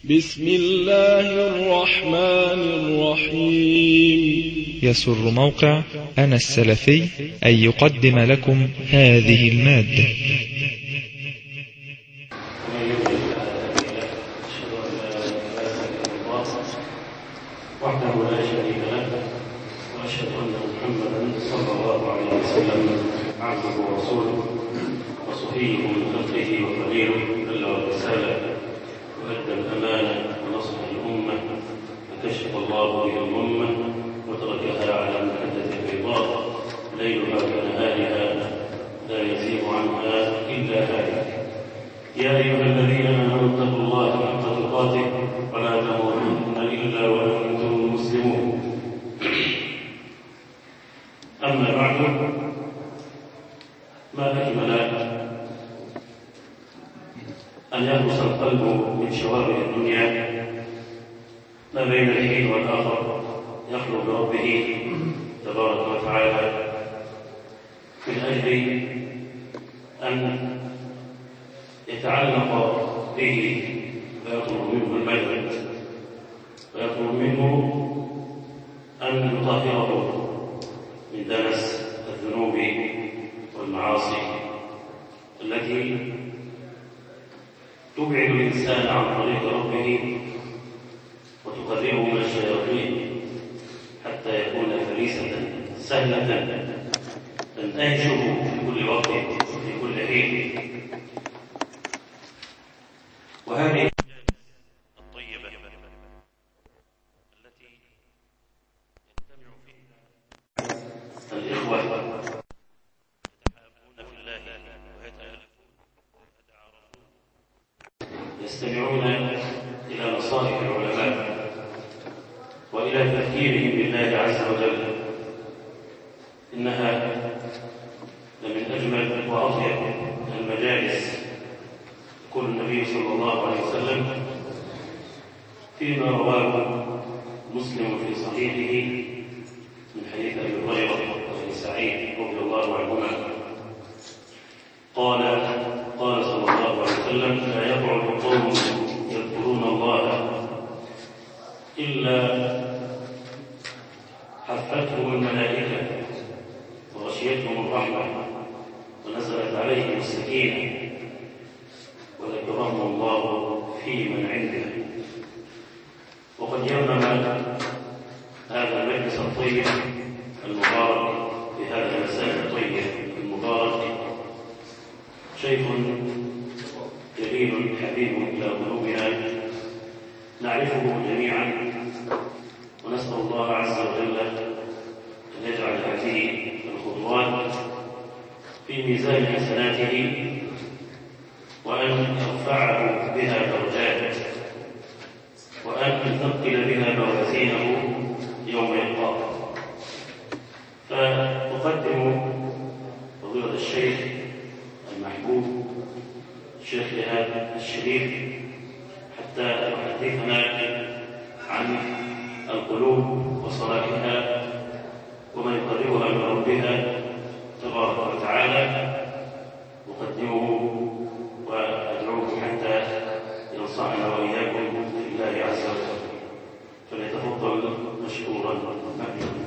بسم الله الرحمن الرحيم يسر موقع أنا السلفي أن يقدم لكم هذه المادة وحده لا شريك له واشهد ان محمدا صلى الله عليه وسلم عبده ورسوله وصفيه من خلقه وخليله بلغ الرساله وادى الامانه ونصح الامه فكشف الله به الامه وتركها على محجه بيضاء ليلها كنهارها لا يزيغ عنها الا هالك يا ايها الذين امنوا اتقوا الله حق تقاته ولا تموتن الا وانتم مسلمون اما بعد ما اجمل ان يخلص القلب من شوارع الدنيا ما بين الحين والاخر يخلو بربه تبارك وتعالى من اجل ان يتعلق به ويطلب منه المجد ويطلب منه أن يطهره من دنس الذنوب والمعاصي التي تبعد الإنسان عن طريق ربه وتقربه من الشياطين حتى يكون فريسة سهلة تنتهشه في كل وقت وفي كل حين وهذه الطيبة التي يجتمع فيها الإخوة يتحابون في الله ويتألفون ويتعارفون يستمعون إلى نصائح العلماء وإلى تذكيرهم بالله عز وجل إنها لمن أجمل وأطيب المجالس يقول النبي صلى الله عليه وسلم فيما رواه مسلم في صحيحه من حديث ابي هريره وابي سعيد رضي الله عنهما قال قال صلى الله عليه وسلم لا يقعد قوم يذكرون الله الا حفتهم الملائكه وغشيتهم الرحمه ونزلت عليهم السكينه وذكرهم الله في من عنده وقد يمم هذا المجلس الطيب المبارك في هذا المساء الطيب المبارك شيخ جليل حبيب الى قلوبنا نعرفه جميعا ونسال الله عز وجل ان يجعل هذه الخطوات في ميزان حسناته وأن يرفعه بها درجات وأن يثقل بها موازينه يوم يلقاه فأقدم فضيلة الشيخ المحبوب الشيخ إيهاب الشريف حتى يحدثنا عن القلوب وصلاحها وما يقربها من ربها تبارك وتعالى أقدمه وأدعوه حتى ينصحنا وإياكم في الله عز وجل فليتفضل مشكورا مأجورا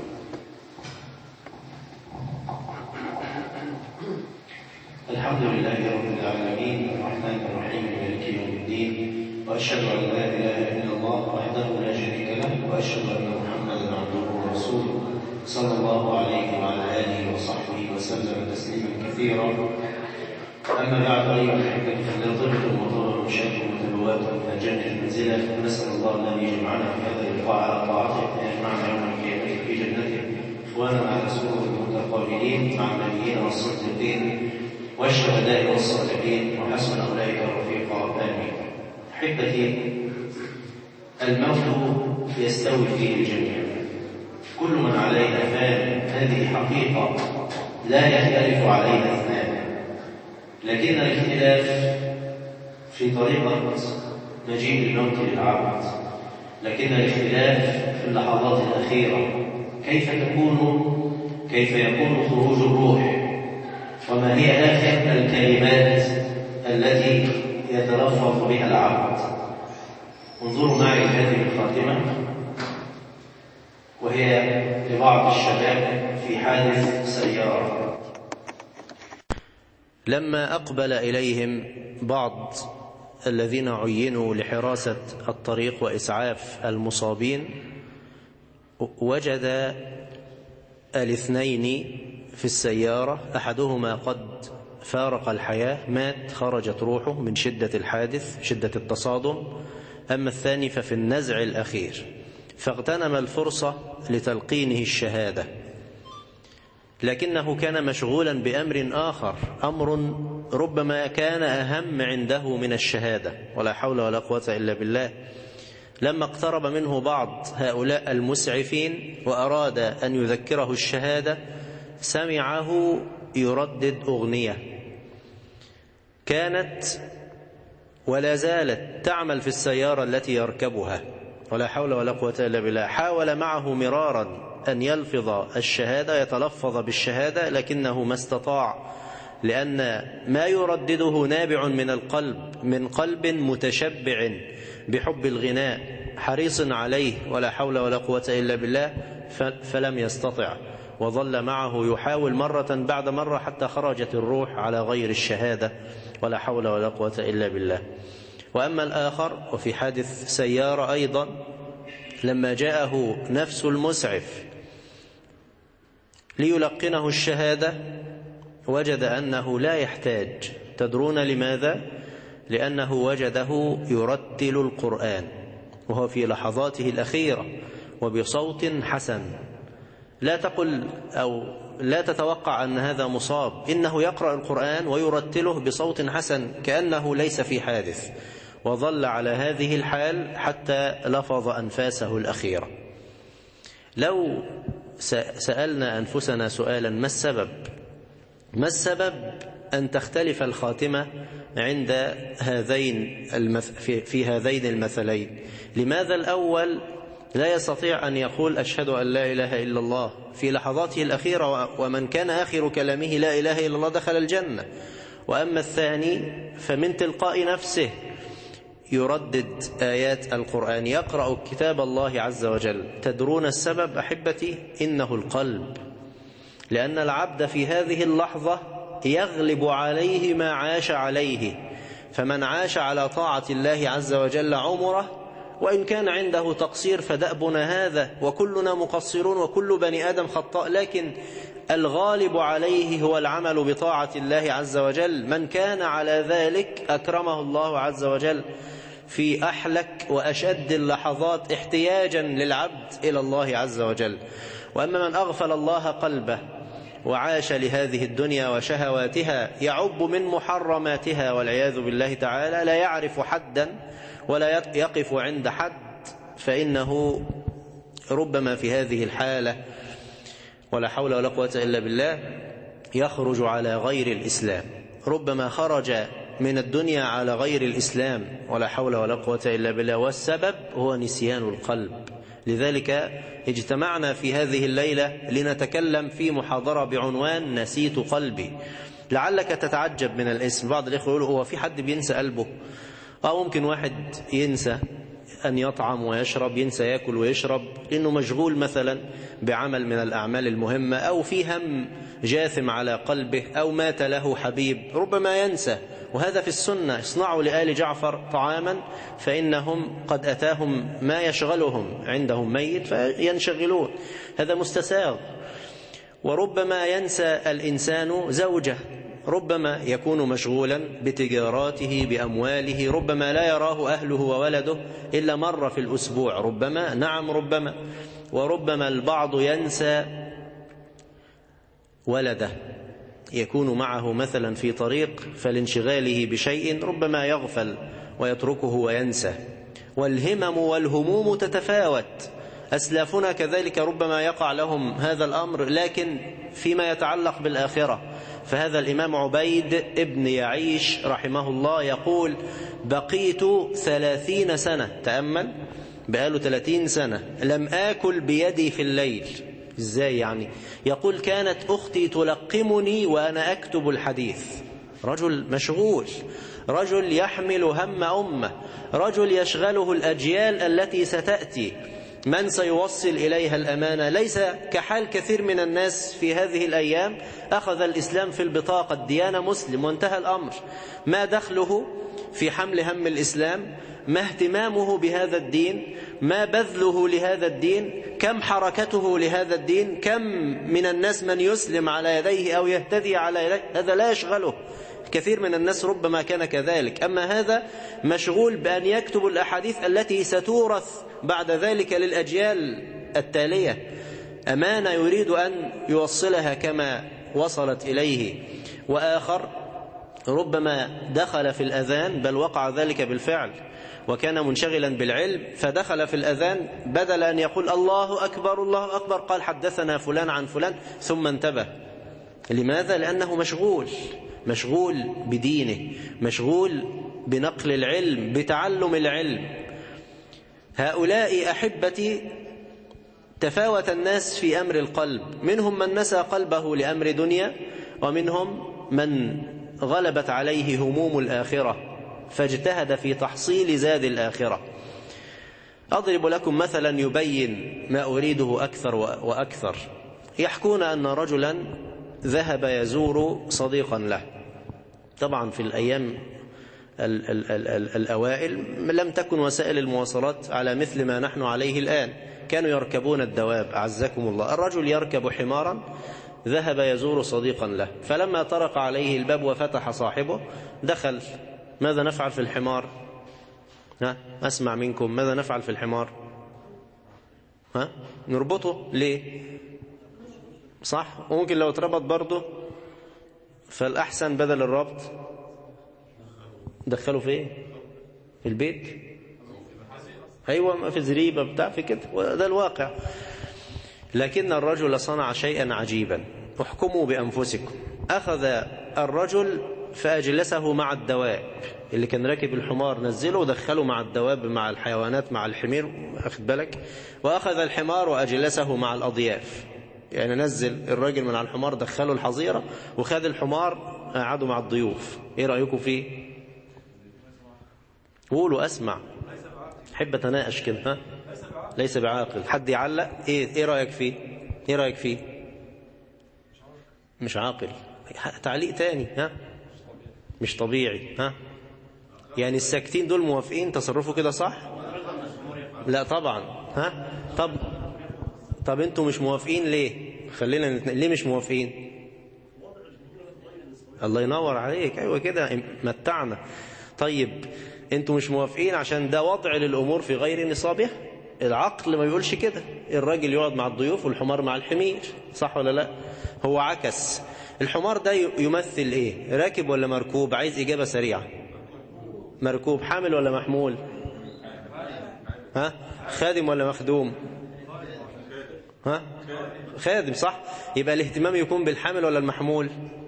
الحمد لله رب العالمين الرحمن الرحيم مالك يوم الدين واشهد ان لا اله الا الله وحده لا شريك له واشهد ان محمدا عبده ورسوله صلى الله عليه وعلى اله وصحبه وسلم تسليما كثيرا أما بعد أيها الأحبة فإذا طبتم وطلبوا شيئا وتبواتم من الجنة منزلا نسأل الله أن يجمعنا في هذا اللقاء على طاعته وأن يجمعنا يوم القيامة في جنته إخوانا على سرور المتقابلين مع النبيين والصديقين والشهداء والصالحين وحسن أولئك رفيقا آمين أحبتي الموت يستوي فيه الجميع كل من عليها فان هذه حقيقة لا يختلف عليها اثنان لكن الاختلاف في طريقة مجيء الموت للعبد لكن الاختلاف في اللحظات الأخيرة كيف تكون كيف يكون خروج الروح وما هي آخر الكلمات التي يتلفظ بها العبد انظروا معي هذه الخاتمة وهي لبعض الشباب في حادث سيارة لما أقبل إليهم بعض الذين عينوا لحراسة الطريق وإسعاف المصابين وجد الاثنين في السيارة أحدهما قد فارق الحياة مات خرجت روحه من شدة الحادث شدة التصادم أما الثاني ففي النزع الأخير فاغتنم الفرصة لتلقينه الشهادة لكنه كان مشغولا بأمر آخر أمر ربما كان أهم عنده من الشهادة ولا حول ولا قوة إلا بالله لما اقترب منه بعض هؤلاء المسعفين وأراد أن يذكره الشهادة سمعه يردد أغنية كانت ولا زالت تعمل في السيارة التي يركبها ولا حول ولا قوة إلا بالله حاول معه مرارا أن يلفظ الشهادة يتلفظ بالشهادة لكنه ما استطاع لأن ما يردده نابع من القلب من قلب متشبع بحب الغناء حريص عليه ولا حول ولا قوة إلا بالله فلم يستطع وظل معه يحاول مرة بعد مرة حتى خرجت الروح على غير الشهادة ولا حول ولا قوة إلا بالله وأما الآخر وفي حادث سيارة أيضا لما جاءه نفس المسعف ليلقنه الشهادة وجد أنه لا يحتاج تدرون لماذا؟ لأنه وجده يرتل القرآن وهو في لحظاته الأخيرة وبصوت حسن لا تقل أو لا تتوقع أن هذا مصاب إنه يقرأ القرآن ويرتله بصوت حسن كأنه ليس في حادث وظل على هذه الحال حتى لفظ أنفاسه الأخيرة لو سألنا أنفسنا سؤالا ما السبب ما السبب أن تختلف الخاتمة عند هذين المث... في... في هذين المثلين لماذا الأول لا يستطيع أن يقول أشهد أن لا إله إلا الله في لحظاته الأخيرة ومن كان آخر كلامه لا إله إلا الله دخل الجنة وأما الثاني فمن تلقاء نفسه يردد آيات القرآن يقرأ كتاب الله عز وجل تدرون السبب أحبتي إنه القلب لأن العبد في هذه اللحظة يغلب عليه ما عاش عليه فمن عاش على طاعة الله عز وجل عمره وإن كان عنده تقصير فدأبنا هذا وكلنا مقصرون وكل بني آدم خطاء لكن الغالب عليه هو العمل بطاعة الله عز وجل من كان على ذلك أكرمه الله عز وجل في أحلك وأشد اللحظات احتياجا للعبد إلى الله عز وجل وأما من أغفل الله قلبه وعاش لهذه الدنيا وشهواتها يعب من محرماتها والعياذ بالله تعالى لا يعرف حدا ولا يقف عند حد فإنه ربما في هذه الحالة ولا حول ولا قوة إلا بالله يخرج على غير الإسلام ربما خرج من الدنيا على غير الإسلام ولا حول ولا قوة إلا بالله والسبب هو نسيان القلب لذلك اجتمعنا في هذه الليلة لنتكلم في محاضرة بعنوان نسيت قلبي لعلك تتعجب من الاسم بعض الإخوة يقولوا هو في حد بينسى قلبه أو ممكن واحد ينسى أن يطعم ويشرب ينسى يأكل ويشرب لأنه مشغول مثلا بعمل من الأعمال المهمة أو في هم جاثم على قلبه أو مات له حبيب ربما ينسى وهذا في السنة اصنعوا لآل جعفر طعاما فإنهم قد أتاهم ما يشغلهم عندهم ميت فينشغلون هذا مستساغ وربما ينسى الإنسان زوجه ربما يكون مشغولا بتجاراته بأمواله ربما لا يراه أهله وولده إلا مرة في الأسبوع ربما نعم ربما وربما البعض ينسى ولده يكون معه مثلا في طريق فلانشغاله بشيء ربما يغفل ويتركه وينسى والهمم والهموم تتفاوت أسلافنا كذلك ربما يقع لهم هذا الأمر لكن فيما يتعلق بالآخرة فهذا الإمام عبيد ابن يعيش رحمه الله يقول بقيت ثلاثين سنة تأمل بقاله ثلاثين سنة لم آكل بيدي في الليل ازاي يعني يقول كانت أختي تلقمني وأنا أكتب الحديث رجل مشغول رجل يحمل هم أمة رجل يشغله الأجيال التي ستأتي من سيوصل إليها الأمانة ليس كحال كثير من الناس في هذه الأيام أخذ الإسلام في البطاقة الديانة مسلم وانتهى الأمر ما دخله في حمل هم الإسلام ما اهتمامه بهذا الدين ما بذله لهذا الدين كم حركته لهذا الدين كم من الناس من يسلم على يديه أو يهتدي على يديه هذا لا يشغله كثير من الناس ربما كان كذلك أما هذا مشغول بأن يكتب الأحاديث التي ستورث بعد ذلك للأجيال التالية أمانة يريد أن يوصلها كما وصلت إليه وآخر ربما دخل في الأذان بل وقع ذلك بالفعل وكان منشغلا بالعلم فدخل في الأذان بدل أن يقول الله أكبر الله أكبر قال حدثنا فلان عن فلان ثم انتبه لماذا؟ لأنه مشغول مشغول بدينه مشغول بنقل العلم بتعلم العلم هؤلاء أحبتي تفاوت الناس في أمر القلب منهم من نسى قلبه لأمر دنيا ومنهم من غلبت عليه هموم الآخرة فاجتهد في تحصيل زاد الآخرة أضرب لكم مثلا يبين ما أريده أكثر وأكثر يحكون أن رجلا ذهب يزور صديقا له طبعا في الأيام ال ال ال ال الأوائل لم تكن وسائل المواصلات على مثل ما نحن عليه الآن كانوا يركبون الدواب أعزكم الله الرجل يركب حمارا ذهب يزور صديقا له فلما طرق عليه الباب وفتح صاحبه دخل ماذا نفعل في الحمار ها أسمع منكم ماذا نفعل في الحمار ها نربطه ليه صح وممكن لو اتربط برضه فالأحسن بدل الربط دخله في ايه في البيت ايوه ما في زريبه بتاع في كده وده الواقع لكن الرجل صنع شيئا عجيبا احكموا بانفسكم اخذ الرجل فاجلسه مع الدواب اللي كان راكب الحمار نزله ودخله مع الدواب مع الحيوانات مع الحمير اخد بالك واخذ الحمار واجلسه مع الاضياف يعني نزل الراجل من على الحمار دخله الحظيره وخد الحمار قعدوا مع الضيوف ايه رايكم فيه قولوا اسمع احب اتناقش كده ها ليس بعاقل حد يعلق ايه ايه رايك فيه ايه رايك فيه مش عاقل تعليق تاني ها مش طبيعي ها يعني الساكتين دول موافقين تصرفوا كده صح لا طبعا ها طب طب انتوا مش موافقين ليه خلينا نتن... ليه مش موافقين الله ينور عليك ايوه كده متعنا طيب انتوا مش موافقين عشان ده وضع للامور في غير نصابها العقل ما بيقولش كده الراجل يقعد مع الضيوف والحمار مع الحمير صح ولا لا هو عكس الحمار ده يمثل ايه راكب ولا مركوب عايز اجابه سريعه مركوب حامل ولا محمول ها خادم ولا مخدوم ها خادم صح يبقى الاهتمام يكون بالحامل ولا المحمول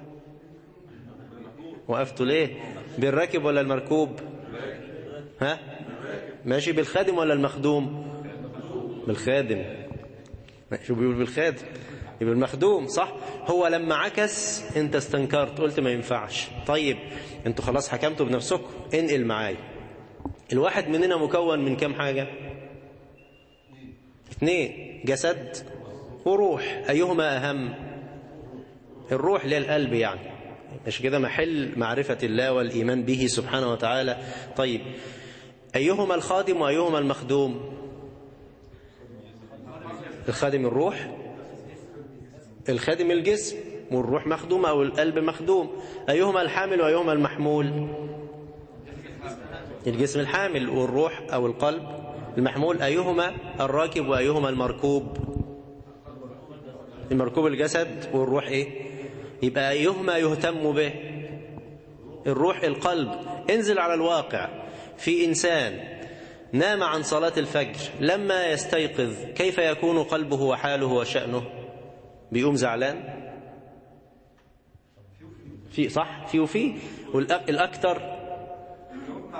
وقفتوا ليه بالراكب ولا المركوب ها ماشي بالخادم ولا المخدوم بالخادم شو بيقول بالخادم يبقى المخدوم صح هو لما عكس انت استنكرت قلت ما ينفعش طيب انتوا خلاص حكمتوا بنفسكم انقل معايا الواحد مننا مكون من كام حاجة اثنين جسد وروح ايهما اهم الروح اللي هي القلب يعني مش كده محل معرفة الله والإيمان به سبحانه وتعالى طيب أيهما الخادم وأيهما المخدوم الخادم الروح الخادم الجسم والروح مخدوم أو القلب مخدوم أيهما الحامل وأيهما المحمول الجسم الحامل والروح أو القلب المحمول أيهما الراكب وأيهما المركوب المركوب الجسد والروح إيه يبقى أيهما يهتم به الروح القلب انزل على الواقع في إنسان نام عن صلاة الفجر لما يستيقظ كيف يكون قلبه وحاله وشأنه بيقوم زعلان في صح في وفي والأكثر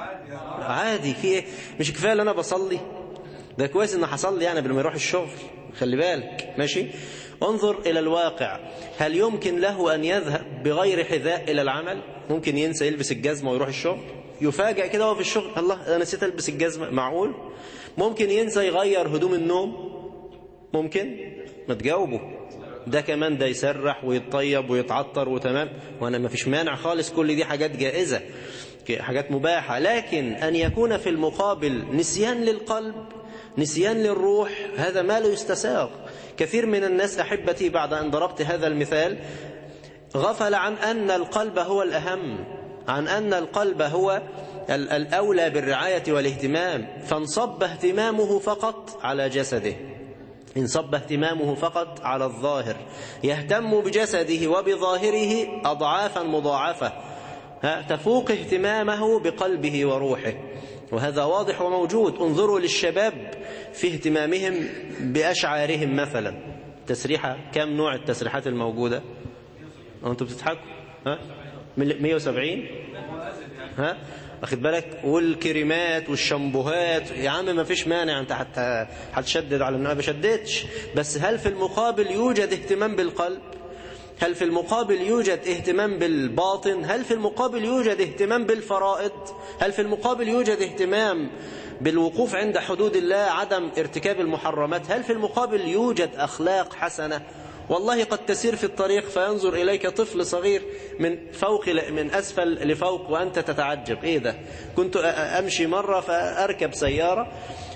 عادي في ايه مش كفايه ان انا بصلي ده كويس ان هصلي يعني قبل ما يروح الشغل خلي بالك ماشي انظر إلى الواقع هل يمكن له أن يذهب بغير حذاء إلى العمل ممكن ينسى يلبس الجزمة ويروح الشغل يفاجأ كده وهو في الشغل الله أنا نسيت ألبس الجزمة معقول ممكن ينسى يغير هدوم النوم ممكن ما تجاوبه ده كمان ده يسرح ويتطيب ويتعطر وتمام وانا ما فيش مانع خالص كل دي حاجات جائزة حاجات مباحة لكن أن يكون في المقابل نسيان للقلب نسيان للروح هذا ما لا يستساغ كثير من الناس أحبتي بعد أن ضربت هذا المثال غفل عن أن القلب هو الأهم عن أن القلب هو الأولى بالرعاية والاهتمام فانصب اهتمامه فقط على جسده انصب اهتمامه فقط على الظاهر يهتم بجسده وبظاهره أضعافا مضاعفة تفوق اهتمامه بقلبه وروحه وهذا واضح وموجود انظروا للشباب في اهتمامهم بأشعارهم مثلا تسريحة كم نوع التسريحات الموجودة أنتوا بتضحكوا ها 170 ها واخد بالك والكريمات والشامبوهات يا عم ما فيش مانع انت حتى هتشدد على النوع ما بشددش بس هل في المقابل يوجد اهتمام بالقلب هل في المقابل يوجد اهتمام بالباطن هل في المقابل يوجد اهتمام بالفرائض هل في المقابل يوجد اهتمام بالوقوف عند حدود الله عدم ارتكاب المحرمات هل في المقابل يوجد أخلاق حسنة والله قد تسير في الطريق فينظر إليك طفل صغير من فوق من أسفل لفوق وأنت تتعجب إيه ده كنت أمشي مرة فأركب سيارة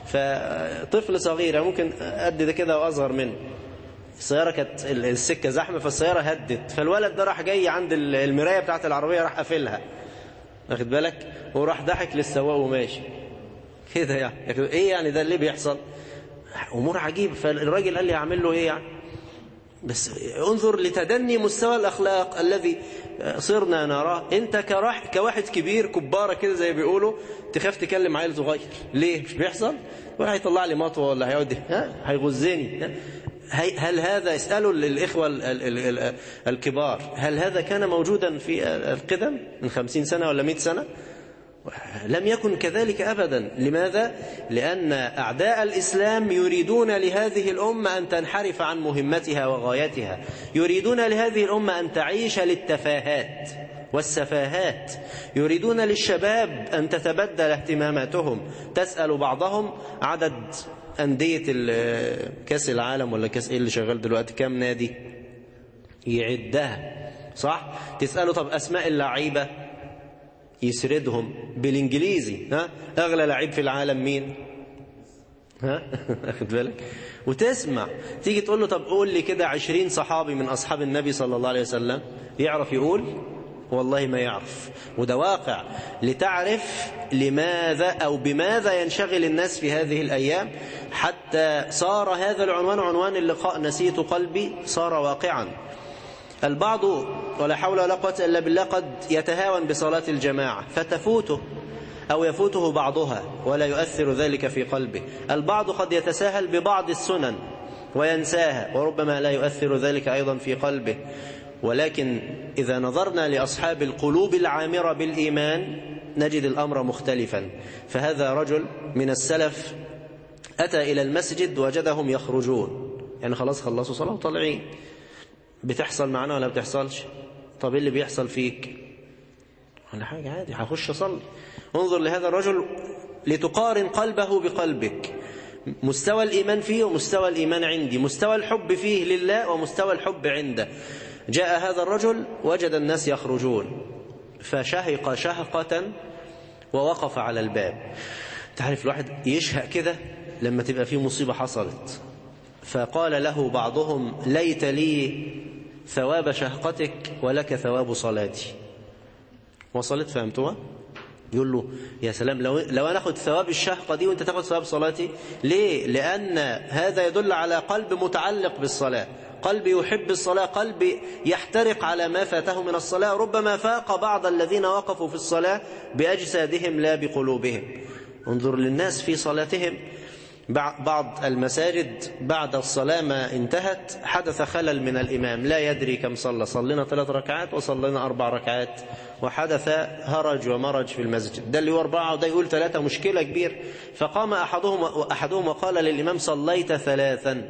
فطفل صغير ممكن قد ده كده وأصغر منه السيارة كانت السكة زحمة فالسيارة هدت فالولد ده راح جاي عند المراية بتاعت العربية راح قافلها واخد بالك وراح ضحك للسواق وماشي كده يعني ايه يعني ده اللي بيحصل امور عجيبه فالراجل قال لي اعمل له ايه يعني بس انظر لتدني مستوى الاخلاق الذي صرنا نراه انت كراح كواحد كبير كباره كده زي بيقولوا تخاف تكلم عيل صغير ليه مش بيحصل ولا هيطلع لي مطوه ولا هيقعد ها هيغزني ها؟ هل هذا اسألوا الإخوة الكبار هل هذا كان موجودا في القدم من خمسين سنة ولا مئة سنة لم يكن كذلك أبدا لماذا؟ لأن أعداء الإسلام يريدون لهذه الأمة أن تنحرف عن مهمتها وغايتها يريدون لهذه الأمة أن تعيش للتفاهات والسفاهات يريدون للشباب أن تتبدل اهتماماتهم تسأل بعضهم عدد أندية كاس العالم ولا كاس إيه اللي شغال دلوقتي كام نادي يعدها صح تسأله طب أسماء اللعيبة يسردهم بالإنجليزي ها أغلى لعيب في العالم مين ها أخد بالك وتسمع تيجي تقول له طب قول لي كده عشرين صحابي من أصحاب النبي صلى الله عليه وسلم يعرف يقول والله ما يعرف وده واقع لتعرف لماذا أو بماذا ينشغل الناس في هذه الأيام حتى صار هذا العنوان عنوان اللقاء نسيت قلبي صار واقعا البعض ولا حول ولا قوة إلا بالله قد يتهاون بصلاة الجماعة فتفوته أو يفوته بعضها ولا يؤثر ذلك في قلبه البعض قد يتساهل ببعض السنن وينساها وربما لا يؤثر ذلك أيضا في قلبه ولكن إذا نظرنا لأصحاب القلوب العامرة بالإيمان نجد الأمر مختلفا فهذا رجل من السلف أتى إلى المسجد وجدهم يخرجون يعني خلاص خلصوا صلاة وطالعين بتحصل معنا ولا بتحصلش طب اللي بيحصل فيك ولا حاجة عادي هخش أصلي انظر لهذا الرجل لتقارن قلبه بقلبك مستوى الإيمان فيه ومستوى الإيمان عندي مستوى الحب فيه لله ومستوى الحب عنده جاء هذا الرجل وجد الناس يخرجون فشهق شهقة ووقف على الباب تعرف الواحد يشهق كده لما تبقى فيه مصيبة حصلت فقال له بعضهم ليت لي ثواب شهقتك ولك ثواب صلاتي وصلت فهمتوها يقول له يا سلام لو, لو أنا أخذ ثواب الشهقة دي وانت تاخذ ثواب صلاتي ليه لأن هذا يدل على قلب متعلق بالصلاة قلب يحب الصلاة قلب يحترق على ما فاته من الصلاة ربما فاق بعض الذين وقفوا في الصلاة بأجسادهم لا بقلوبهم انظر للناس في صلاتهم بعض المساجد بعد الصلاة ما انتهت حدث خلل من الإمام لا يدري كم صلى صلينا ثلاث ركعات وصلينا أربع ركعات وحدث هرج ومرج في المسجد ده اللي هو أربعة وده يقول ثلاثة مشكلة كبير فقام أحدهم, أحدهم وقال للإمام صليت ثلاثا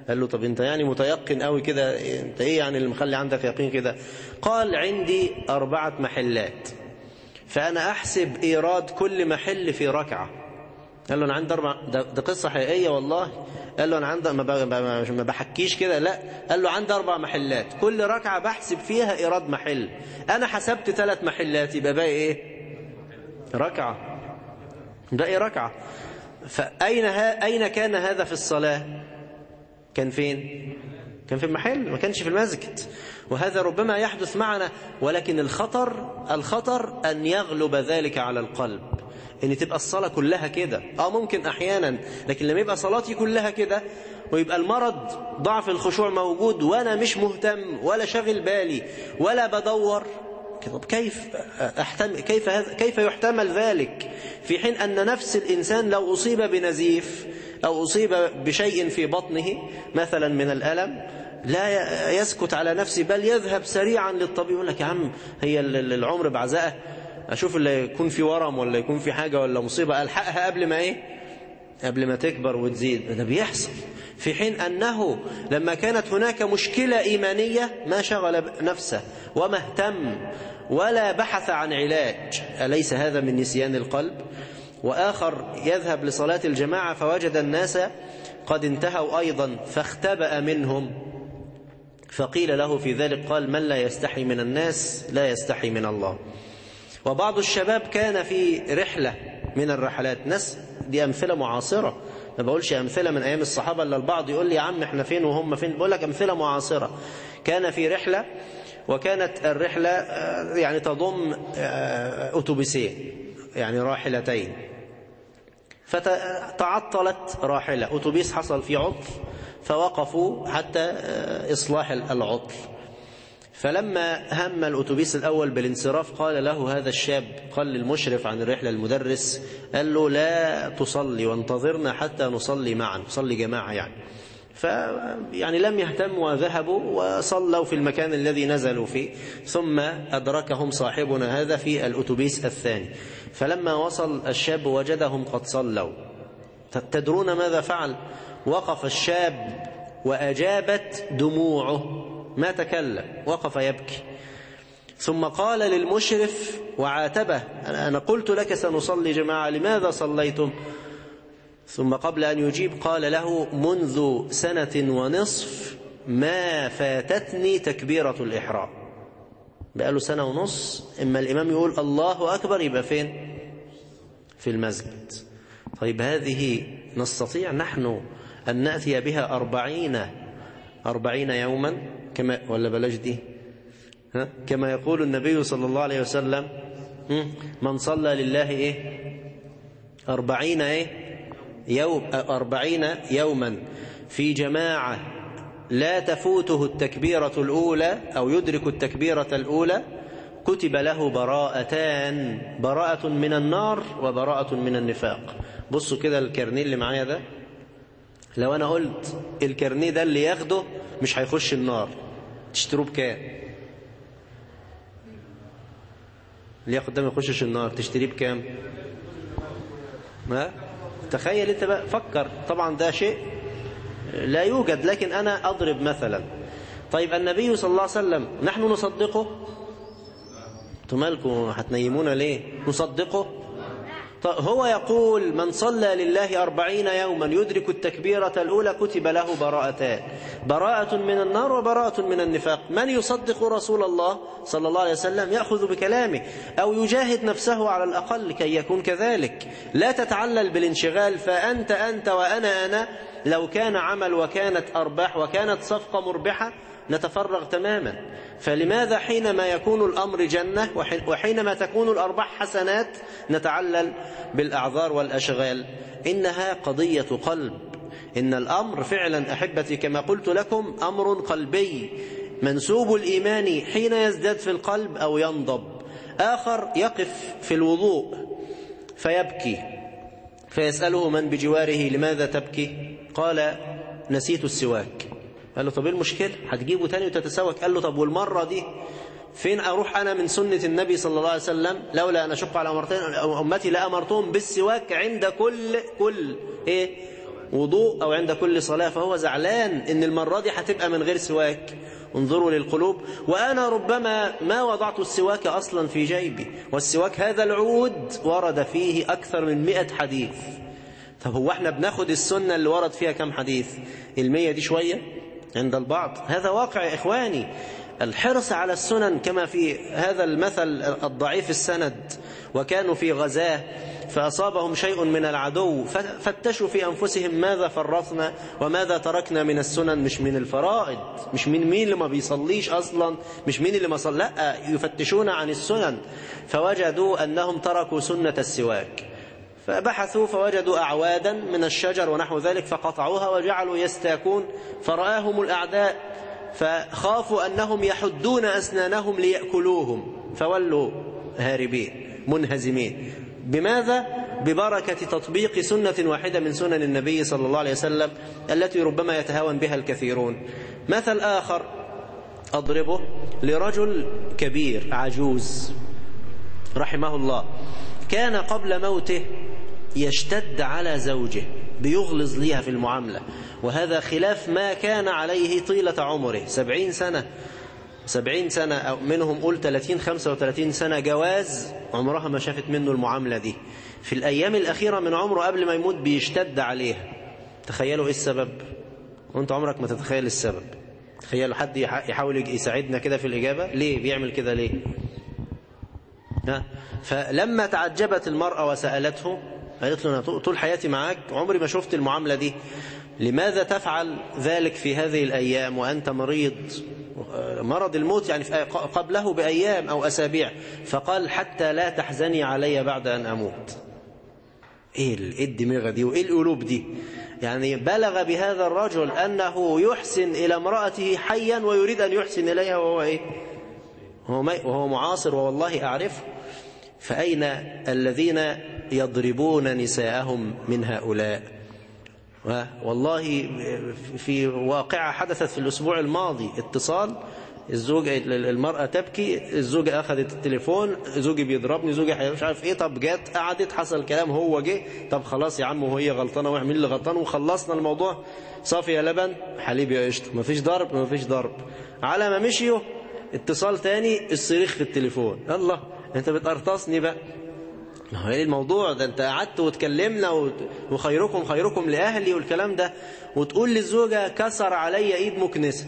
قال له طب انت يعني متيقن قوي كده انت ايه يعني اللي مخلي عندك يقين كده قال عندي أربعة محلات فأنا أحسب إيراد كل محل في ركعة قال له أنا عندي أربع ده, ده قصة حقيقية والله قال له أنا عندي ما, ب... ما بحكيش كده لا قال له عندي أربع محلات كل ركعة بحسب فيها إيراد محل أنا حسبت ثلاث محلات يبقى باقي إيه ركعة باقي ركعة فأين ها... أين كان هذا في الصلاة كان فين كان في المحل ما كانش في المسجد وهذا ربما يحدث معنا ولكن الخطر الخطر أن يغلب ذلك على القلب ان تبقى الصلاة كلها كده اه ممكن احيانا لكن لما يبقى صلاتي كلها كده ويبقى المرض ضعف الخشوع موجود وانا مش مهتم ولا شاغل بالي ولا بدور طب كيف أحتمل كيف هذا كيف يحتمل ذلك في حين أن نفس الإنسان لو أصيب بنزيف أو أصيب بشيء في بطنه مثلا من الألم لا يسكت على نفسه بل يذهب سريعا للطبيب يقول لك يا عم هي العمر بعزقه أشوف اللي يكون في ورم ولا يكون في حاجة ولا مصيبة ألحقها قبل ما إيه قبل ما تكبر وتزيد ده بيحصل في حين أنه لما كانت هناك مشكلة إيمانية ما شغل نفسه وما اهتم ولا بحث عن علاج أليس هذا من نسيان القلب وآخر يذهب لصلاة الجماعة فوجد الناس قد انتهوا أيضا فاختبأ منهم فقيل له في ذلك قال من لا يستحي من الناس لا يستحي من الله وبعض الشباب كان في رحلة من الرحلات ناس دي أمثلة معاصرة ما بقولش أمثلة من أيام الصحابة إلا البعض يقول لي يا عم احنا فين وهم فين بقول لك أمثلة معاصرة كان في رحلة وكانت الرحلة يعني تضم أتوبيسين يعني راحلتين فتعطلت راحلة أتوبيس حصل فيه عطل فوقفوا حتى إصلاح العطل فلما هم الأتوبيس الأول بالانصراف قال له هذا الشاب قال للمشرف عن الرحلة المدرس قال له لا تصلي وانتظرنا حتى نصلي معا نصلي جماعة يعني فيعني لم يهتموا وذهبوا وصلوا في المكان الذي نزلوا فيه ثم أدركهم صاحبنا هذا في الأتوبيس الثاني فلما وصل الشاب وجدهم قد صلوا تدرون ماذا فعل وقف الشاب وأجابت دموعه ما تكلم وقف يبكي ثم قال للمشرف وعاتبه أنا قلت لك سنصلي جماعة لماذا صليتم ثم قبل أن يجيب قال له منذ سنة ونصف ما فاتتني تكبيرة الإحرام بقاله سنة ونص إما الإمام يقول الله أكبر يبقى فين في المسجد طيب هذه نستطيع نحن أن نأتي بها أربعين أربعين يوما كما ولا بلاش دي ها؟ كما يقول النبي صلى الله عليه وسلم من صلى لله إيه أربعين إيه يوم أربعين يوما في جماعة لا تفوته التكبيرة الأولى أو يدرك التكبيرة الأولى كتب له براءتان براءة من النار وبراءة من النفاق بصوا كده الكرنيه اللي معايا ده لو أنا قلت الكرنيه ده اللي ياخده مش هيخش النار تشتروه بكام اللي ياخد ده ما يخشش النار تشتريه بكام ما تخيل انت بقى فكر طبعا ده شيء لا يوجد لكن انا اضرب مثلا طيب النبي صلى الله عليه وسلم نحن نصدقه انتوا مالكم هتنيمونا ليه نصدقه طيب هو يقول من صلى لله أربعين يوما يدرك التكبيرة الأولى كتب له براءتان براءة من النار وبراءة من النفاق من يصدق رسول الله صلى الله عليه وسلم يأخذ بكلامه أو يجاهد نفسه على الأقل كي يكون كذلك لا تتعلل بالانشغال فأنت أنت وأنا أنا لو كان عمل وكانت أرباح وكانت صفقة مربحة نتفرغ تماما فلماذا حينما يكون الأمر جنة وحينما تكون الأرباح حسنات نتعلل بالأعذار والأشغال إنها قضية قلب إن الأمر فعلا أحبتي كما قلت لكم أمر قلبي منسوب الإيمان حين يزداد في القلب أو ينضب آخر يقف في الوضوء فيبكي فيسأله من بجواره لماذا تبكي قال نسيت السواك قال له طب ايه المشكلة هتجيبه تاني وتتسوك قال له طب والمرة دي فين أروح أنا من سنة النبي صلى الله عليه وسلم لولا أن أشق على أمرتين أمتي لأمرتهم بالسواك عند كل كل إيه وضوء أو عند كل صلاة فهو زعلان إن المرة دي هتبقى من غير سواك انظروا للقلوب وأنا ربما ما وضعت السواك أصلا في جيبي والسواك هذا العود ورد فيه أكثر من مئة حديث طب هو احنا بناخد السنة اللي ورد فيها كم حديث المية دي شوية عند البعض هذا واقع يا إخواني الحرص على السنن كما في هذا المثل الضعيف السند وكانوا في غزاه فأصابهم شيء من العدو فتشوا في أنفسهم ماذا فرطنا وماذا تركنا من السنن مش من الفرائض مش من مين اللي ما بيصليش أصلا مش مين اللي ما صلى لا يفتشون عن السنن فوجدوا أنهم تركوا سنة السواك فبحثوا فوجدوا أعوادا من الشجر ونحو ذلك فقطعوها وجعلوا يستاكون فرآهم الأعداء فخافوا أنهم يحدون أسنانهم ليأكلوهم فولوا هاربين منهزمين بماذا؟ ببركة تطبيق سنة واحدة من سنن النبي صلى الله عليه وسلم التي ربما يتهاون بها الكثيرون مثل آخر أضربه لرجل كبير عجوز رحمه الله كان قبل موته يشتد على زوجه بيغلظ ليها في المعاملة وهذا خلاف ما كان عليه طيلة عمره سبعين سنة سبعين سنة أو منهم قول 30 35 سنة جواز عمرها ما شافت منه المعاملة دي في الأيام الأخيرة من عمره قبل ما يموت بيشتد عليها تخيلوا إيه السبب وانت عمرك ما تتخيل السبب تخيلوا حد يحاول يساعدنا كده في الإجابة ليه بيعمل كده ليه ها فلما تعجبت المرأة وسألته قالت له أنا طول حياتي معاك عمري ما شفت المعاملة دي لماذا تفعل ذلك في هذه الأيام وأنت مريض مرض الموت يعني قبله بأيام أو أسابيع فقال حتى لا تحزني علي بعد أن أموت إيه الدماغة دي وإيه القلوب دي يعني بلغ بهذا الرجل أنه يحسن إلى امرأته حيا ويريد أن يحسن إليها وهو إيه وهو معاصر والله أعرفه فأين الذين يضربون نساءهم من هؤلاء والله في واقعة حدثت في الأسبوع الماضي اتصال الزوج المرأة تبكي الزوجة أخذت التليفون زوجي بيضربني زوجي مش عارف إيه طب جت قعدت حصل كلام هو جه طب خلاص يا عم وهي غلطانة واحد مين اللي غلطان وخلصنا الموضوع صافي يا لبن حليب يا قشطة مفيش ضرب مفيش ضرب على ما مشيوا اتصال تاني الصريخ في التليفون الله انت بتقرطصني بقى ما هو ايه الموضوع ده انت قعدت واتكلمنا وخيركم خيركم لأهلي والكلام ده وتقول للزوجة كسر علي ايد مكنسة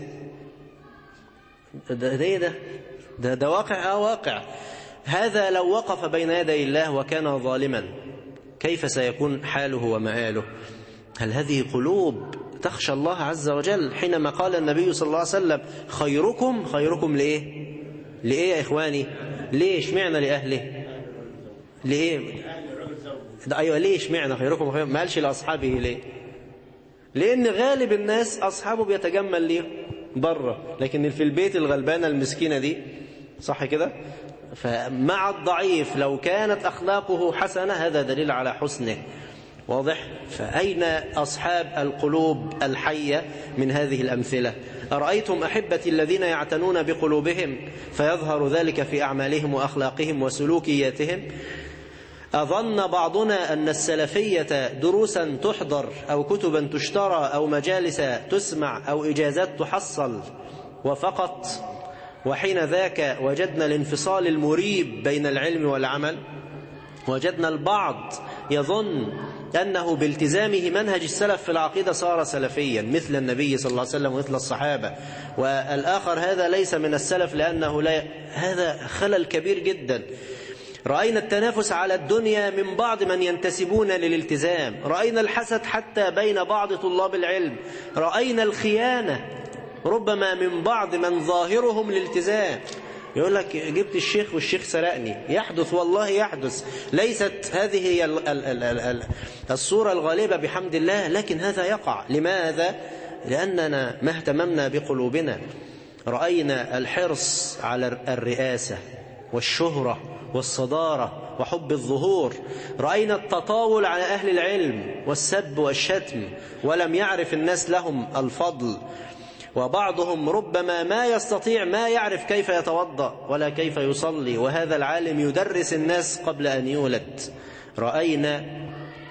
ده ايه ده ده, ده واقع اه واقع هذا لو وقف بين يدي الله وكان ظالما كيف سيكون حاله ومآله هل هذه قلوب تخشى الله عز وجل حينما قال النبي صلى الله عليه وسلم خيركم خيركم لإيه لإيه يا إخواني ليش معنى لأهله ليه ده أيوة ليش معنى خيركم خيركم ما قالش لأصحابه ليه لأن غالب الناس أصحابه بيتجمل ليه بره لكن في البيت الغلبانة المسكينة دي صح كده فمع الضعيف لو كانت أخلاقه حسنة هذا دليل على حسنه واضح فأين أصحاب القلوب الحية من هذه الأمثلة أرأيتم أحبتي الذين يعتنون بقلوبهم فيظهر ذلك في أعمالهم وأخلاقهم وسلوكياتهم أظن بعضنا أن السلفية دروسا تحضر أو كتبا تشترى أو مجالس تسمع أو إجازات تحصل وفقط وحين ذاك وجدنا الانفصال المريب بين العلم والعمل وجدنا البعض يظن أنه بالتزامه منهج السلف في العقيدة صار سلفيا مثل النبي صلى الله عليه وسلم ومثل الصحابة والآخر هذا ليس من السلف لأنه لا هذا خلل كبير جدا رأينا التنافس على الدنيا من بعض من ينتسبون للالتزام رأينا الحسد حتى بين بعض طلاب العلم رأينا الخيانة ربما من بعض من ظاهرهم الالتزام يقول لك جبت الشيخ والشيخ سرقني يحدث والله يحدث ليست هذه هي ال ال ال ال ال الصورة الغالبة بحمد الله لكن هذا يقع لماذا؟ لأننا ما اهتممنا بقلوبنا رأينا الحرص على الرئاسة والشهرة والصدارة وحب الظهور رأينا التطاول على أهل العلم والسب والشتم ولم يعرف الناس لهم الفضل وبعضهم ربما ما يستطيع ما يعرف كيف يتوضأ ولا كيف يصلي وهذا العالم يدرس الناس قبل أن يولد رأينا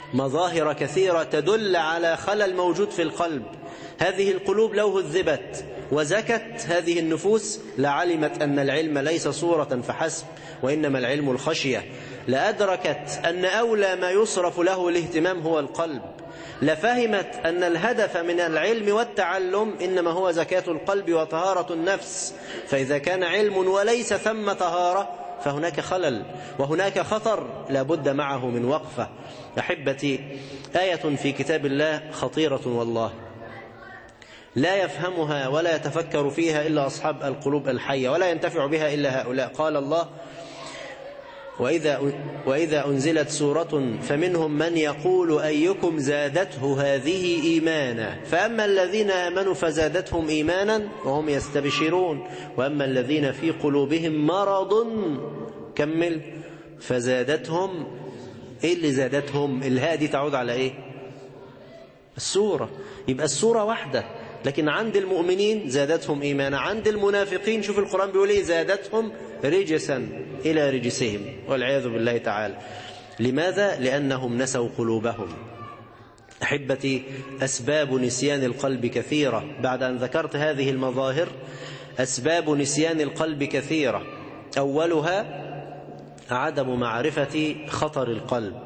مظاهر كثيرة تدل على خلل موجود في القلب هذه القلوب لو هذبت وزكت هذه النفوس لعلمت أن العلم ليس صورة فحسب وإنما العلم الخشية لأدركت أن أولى ما يصرف له الاهتمام هو القلب لفهمت أن الهدف من العلم والتعلم إنما هو زكاة القلب وطهارة النفس فإذا كان علم وليس ثم طهارة فهناك خلل وهناك خطر لابد معه من وقفة أحبتي آية في كتاب الله خطيرة والله لا يفهمها ولا يتفكر فيها إلا أصحاب القلوب الحية ولا ينتفع بها إلا هؤلاء قال الله وإذا, وإذا أنزلت سورة فمنهم من يقول أيكم زادته هذه إيمانا فأما الذين آمنوا فزادتهم إيمانا وهم يستبشرون وأما الذين في قلوبهم مرض كمل فزادتهم إيه اللي زادتهم الهاء دي تعود على إيه السورة يبقى السورة واحدة لكن عند المؤمنين زادتهم إيمانا عند المنافقين شوف القرآن بيقول إيه زادتهم رجسا إلى رجسهم والعياذ بالله تعالى لماذا؟ لأنهم نسوا قلوبهم أحبتي أسباب نسيان القلب كثيرة بعد أن ذكرت هذه المظاهر أسباب نسيان القلب كثيرة أولها عدم معرفة خطر القلب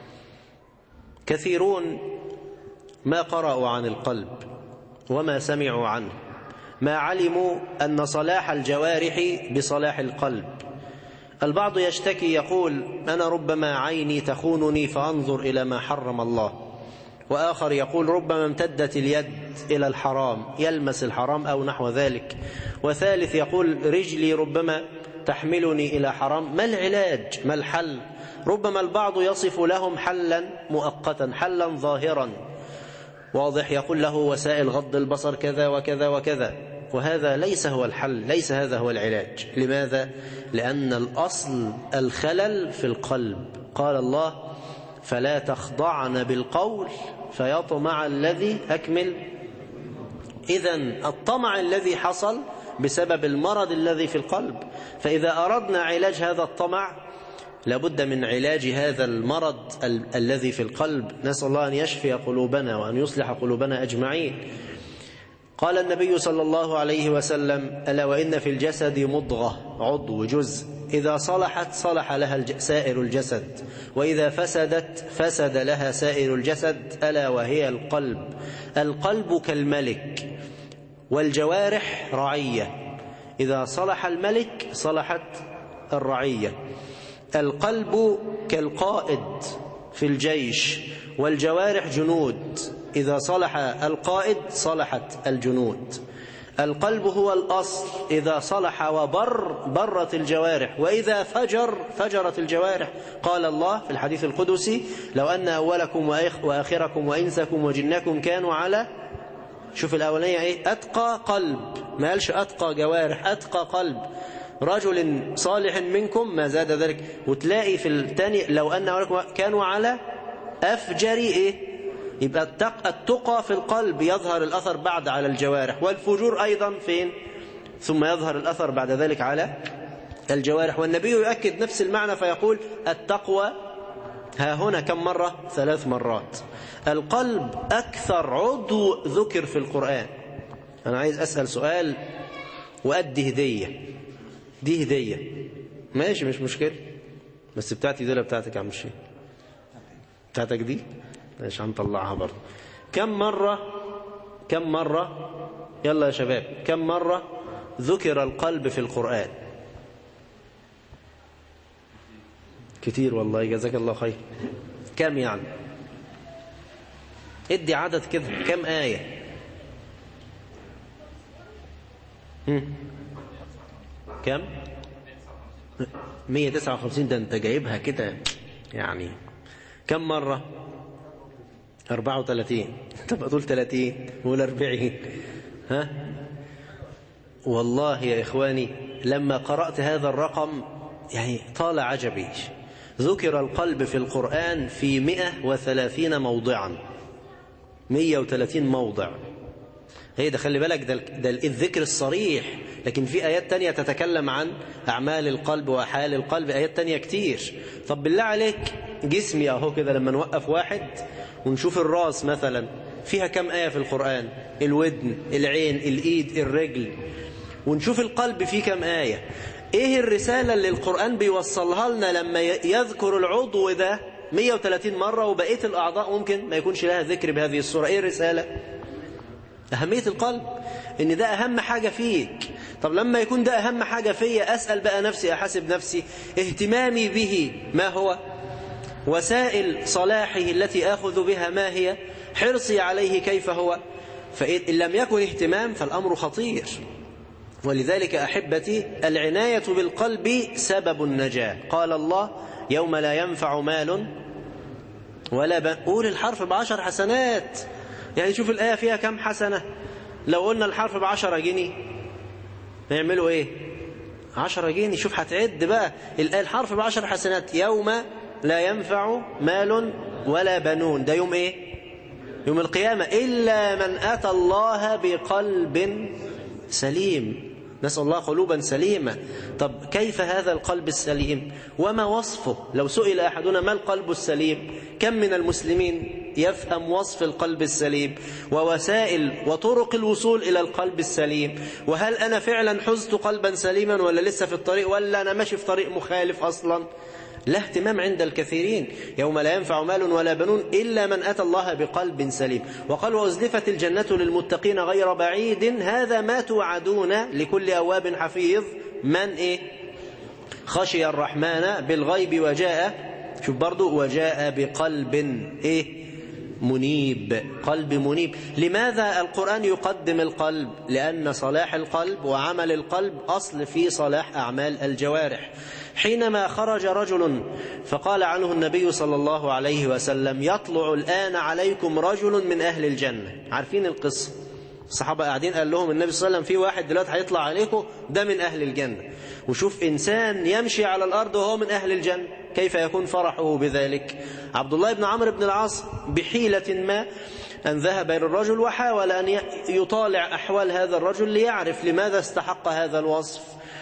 كثيرون ما قرأوا عن القلب وما سمعوا عنه ما علموا أن صلاح الجوارح بصلاح القلب البعض يشتكي يقول أنا ربما عيني تخونني فأنظر إلى ما حرم الله وآخر يقول ربما امتدت اليد إلى الحرام يلمس الحرام أو نحو ذلك وثالث يقول رجلي ربما تحملني إلى حرام ما العلاج ما الحل ربما البعض يصف لهم حلا مؤقتا حلا ظاهرا واضح يقول له وسائل غض البصر كذا وكذا وكذا وهذا ليس هو الحل ليس هذا هو العلاج لماذا؟ لأن الأصل الخلل في القلب قال الله فلا تخضعن بالقول فيطمع الذي أكمل إذا الطمع الذي حصل بسبب المرض الذي في القلب فإذا أردنا علاج هذا الطمع لابد من علاج هذا المرض ال الذي في القلب نسأل الله أن يشفي قلوبنا وأن يصلح قلوبنا أجمعين قال النبي صلى الله عليه وسلم ألا وإن في الجسد مضغة عضو جزء إذا صلحت صلح لها الج... سائر الجسد وإذا فسدت فسد لها سائر الجسد ألا وهي القلب القلب كالملك والجوارح رعية إذا صلح الملك صلحت الرعية القلب كالقائد في الجيش والجوارح جنود إذا صلح القائد صلحت الجنود القلب هو الأصل إذا صلح وبر برت الجوارح وإذا فجر فجرت الجوارح قال الله في الحديث القدسي لو أن أولكم وآخركم وإنسكم وجنكم كانوا على شوف الأولية إيه أتقى قلب ما قالش أتقى جوارح أتقى قلب رجل صالح منكم ما زاد ذلك وتلاقي في الثاني لو أن أولكم كانوا على أفجر إيه يبقى التقى في القلب يظهر الأثر بعد على الجوارح والفجور أيضا فين ثم يظهر الأثر بعد ذلك على الجوارح والنبي يؤكد نفس المعنى فيقول التقوى ها هنا كم مرة ثلاث مرات القلب أكثر عضو ذكر في القرآن أنا عايز أسأل سؤال وأدي هدية دي هدية ماشي مش مشكلة بس بتاعتي دي ولا بتاعتك يا عم الشيخ بتاعتك دي ماشي هنطلعها برضه كم مرة كم مرة يلا يا شباب كم مرة ذكر القلب في القرآن كتير والله جزاك الله خير كم يعني ادي عدد كده كم آية هم. كم 159 ده انت جايبها كده يعني كم مرة 34 طب أقول 30 ولا 40 ها والله يا إخواني لما قرأت هذا الرقم يعني طال عجبي ذكر القلب في القرآن في 130 موضعا 130 موضع هي ده خلي بالك ده, ده الذكر الصريح لكن في آيات تانية تتكلم عن أعمال القلب وحال القلب آيات تانية كتير طب بالله عليك جسمي اهو كده لما نوقف واحد ونشوف الراس مثلا فيها كم آية في القرآن الودن العين الإيد الرجل ونشوف القلب فيه كم آية ايه الرسالة اللي القرآن بيوصلها لنا لما يذكر العضو ده 130 مرة وبقية الأعضاء ممكن ما يكونش لها ذكر بهذه الصورة ايه الرسالة أهمية القلب ان ده أهم حاجة فيك طب لما يكون ده أهم حاجة فيا أسأل بقى نفسي أحاسب نفسي اهتمامي به ما هو وسائل صلاحه التي آخذ بها ما هي حرصي عليه كيف هو فإن لم يكن اهتمام فالأمر خطير ولذلك أحبتي العناية بالقلب سبب النجاة قال الله يوم لا ينفع مال ولا بقول الحرف بعشر حسنات يعني شوف الآية فيها كم حسنة لو قلنا الحرف بعشرة جنيه نعملوا ايه عشرة جنيه شوف هتعد بقى الآية الحرف بعشر حسنات يوم لا ينفع مال ولا بنون ده يوم ايه يوم القيامة إلا من أتى الله بقلب سليم نسأل الله قلوبا سليمة طب كيف هذا القلب السليم وما وصفه لو سئل أحدنا ما القلب السليم كم من المسلمين يفهم وصف القلب السليم ووسائل وطرق الوصول إلى القلب السليم وهل أنا فعلا حزت قلبا سليما ولا لسه في الطريق ولا أنا ماشي في طريق مخالف أصلا لا اهتمام عند الكثيرين يوم لا ينفع مال ولا بنون إلا من أتى الله بقلب سليم وقال وأزلفت الجنة للمتقين غير بعيد هذا ما توعدون لكل أواب حفيظ من إيه خشي الرحمن بالغيب وجاء شوف برضو وجاء بقلب إيه منيب قلب منيب لماذا القرآن يقدم القلب لأن صلاح القلب وعمل القلب أصل في صلاح أعمال الجوارح حينما خرج رجل فقال عنه النبي صلى الله عليه وسلم يطلع الآن عليكم رجل من أهل الجنة عارفين القصة الصحابة قاعدين قال لهم النبي صلى الله عليه وسلم في واحد دلوقتي هيطلع عليكم ده من أهل الجنة وشوف إنسان يمشي على الأرض وهو من أهل الجنة كيف يكون فرحه بذلك عبد الله بن عمرو بن العاص بحيلة ما أن ذهب إلى الرجل وحاول أن يطالع أحوال هذا الرجل ليعرف لماذا استحق هذا الوصف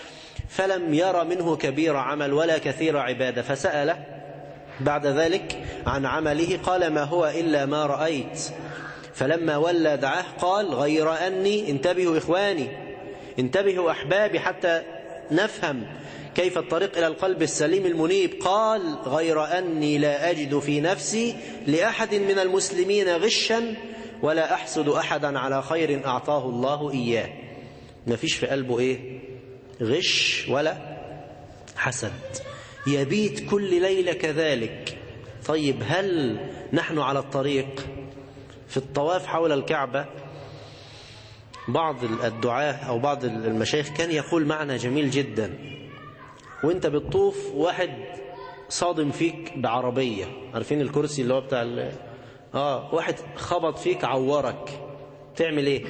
فلم ير منه كبير عمل ولا كثير عبادة فسأل بعد ذلك عن عمله قال ما هو إلا ما رأيت فلما ولى دعاه قال غير أني انتبهوا إخواني انتبهوا أحبابي حتى نفهم كيف الطريق إلى القلب السليم المنيب قال غير أني لا أجد في نفسي لأحد من المسلمين غشا ولا أحسد أحدا على خير أعطاه الله إياه ما فيش في قلبه إيه غش ولا حسد يبيت كل ليلة كذلك طيب هل نحن على الطريق في الطواف حول الكعبة بعض الدعاة أو بعض المشايخ كان يقول معنى جميل جدا وانت بتطوف واحد صادم فيك بعربية عارفين الكرسي اللي هو بتاع ال... اه واحد خبط فيك عورك تعمل ايه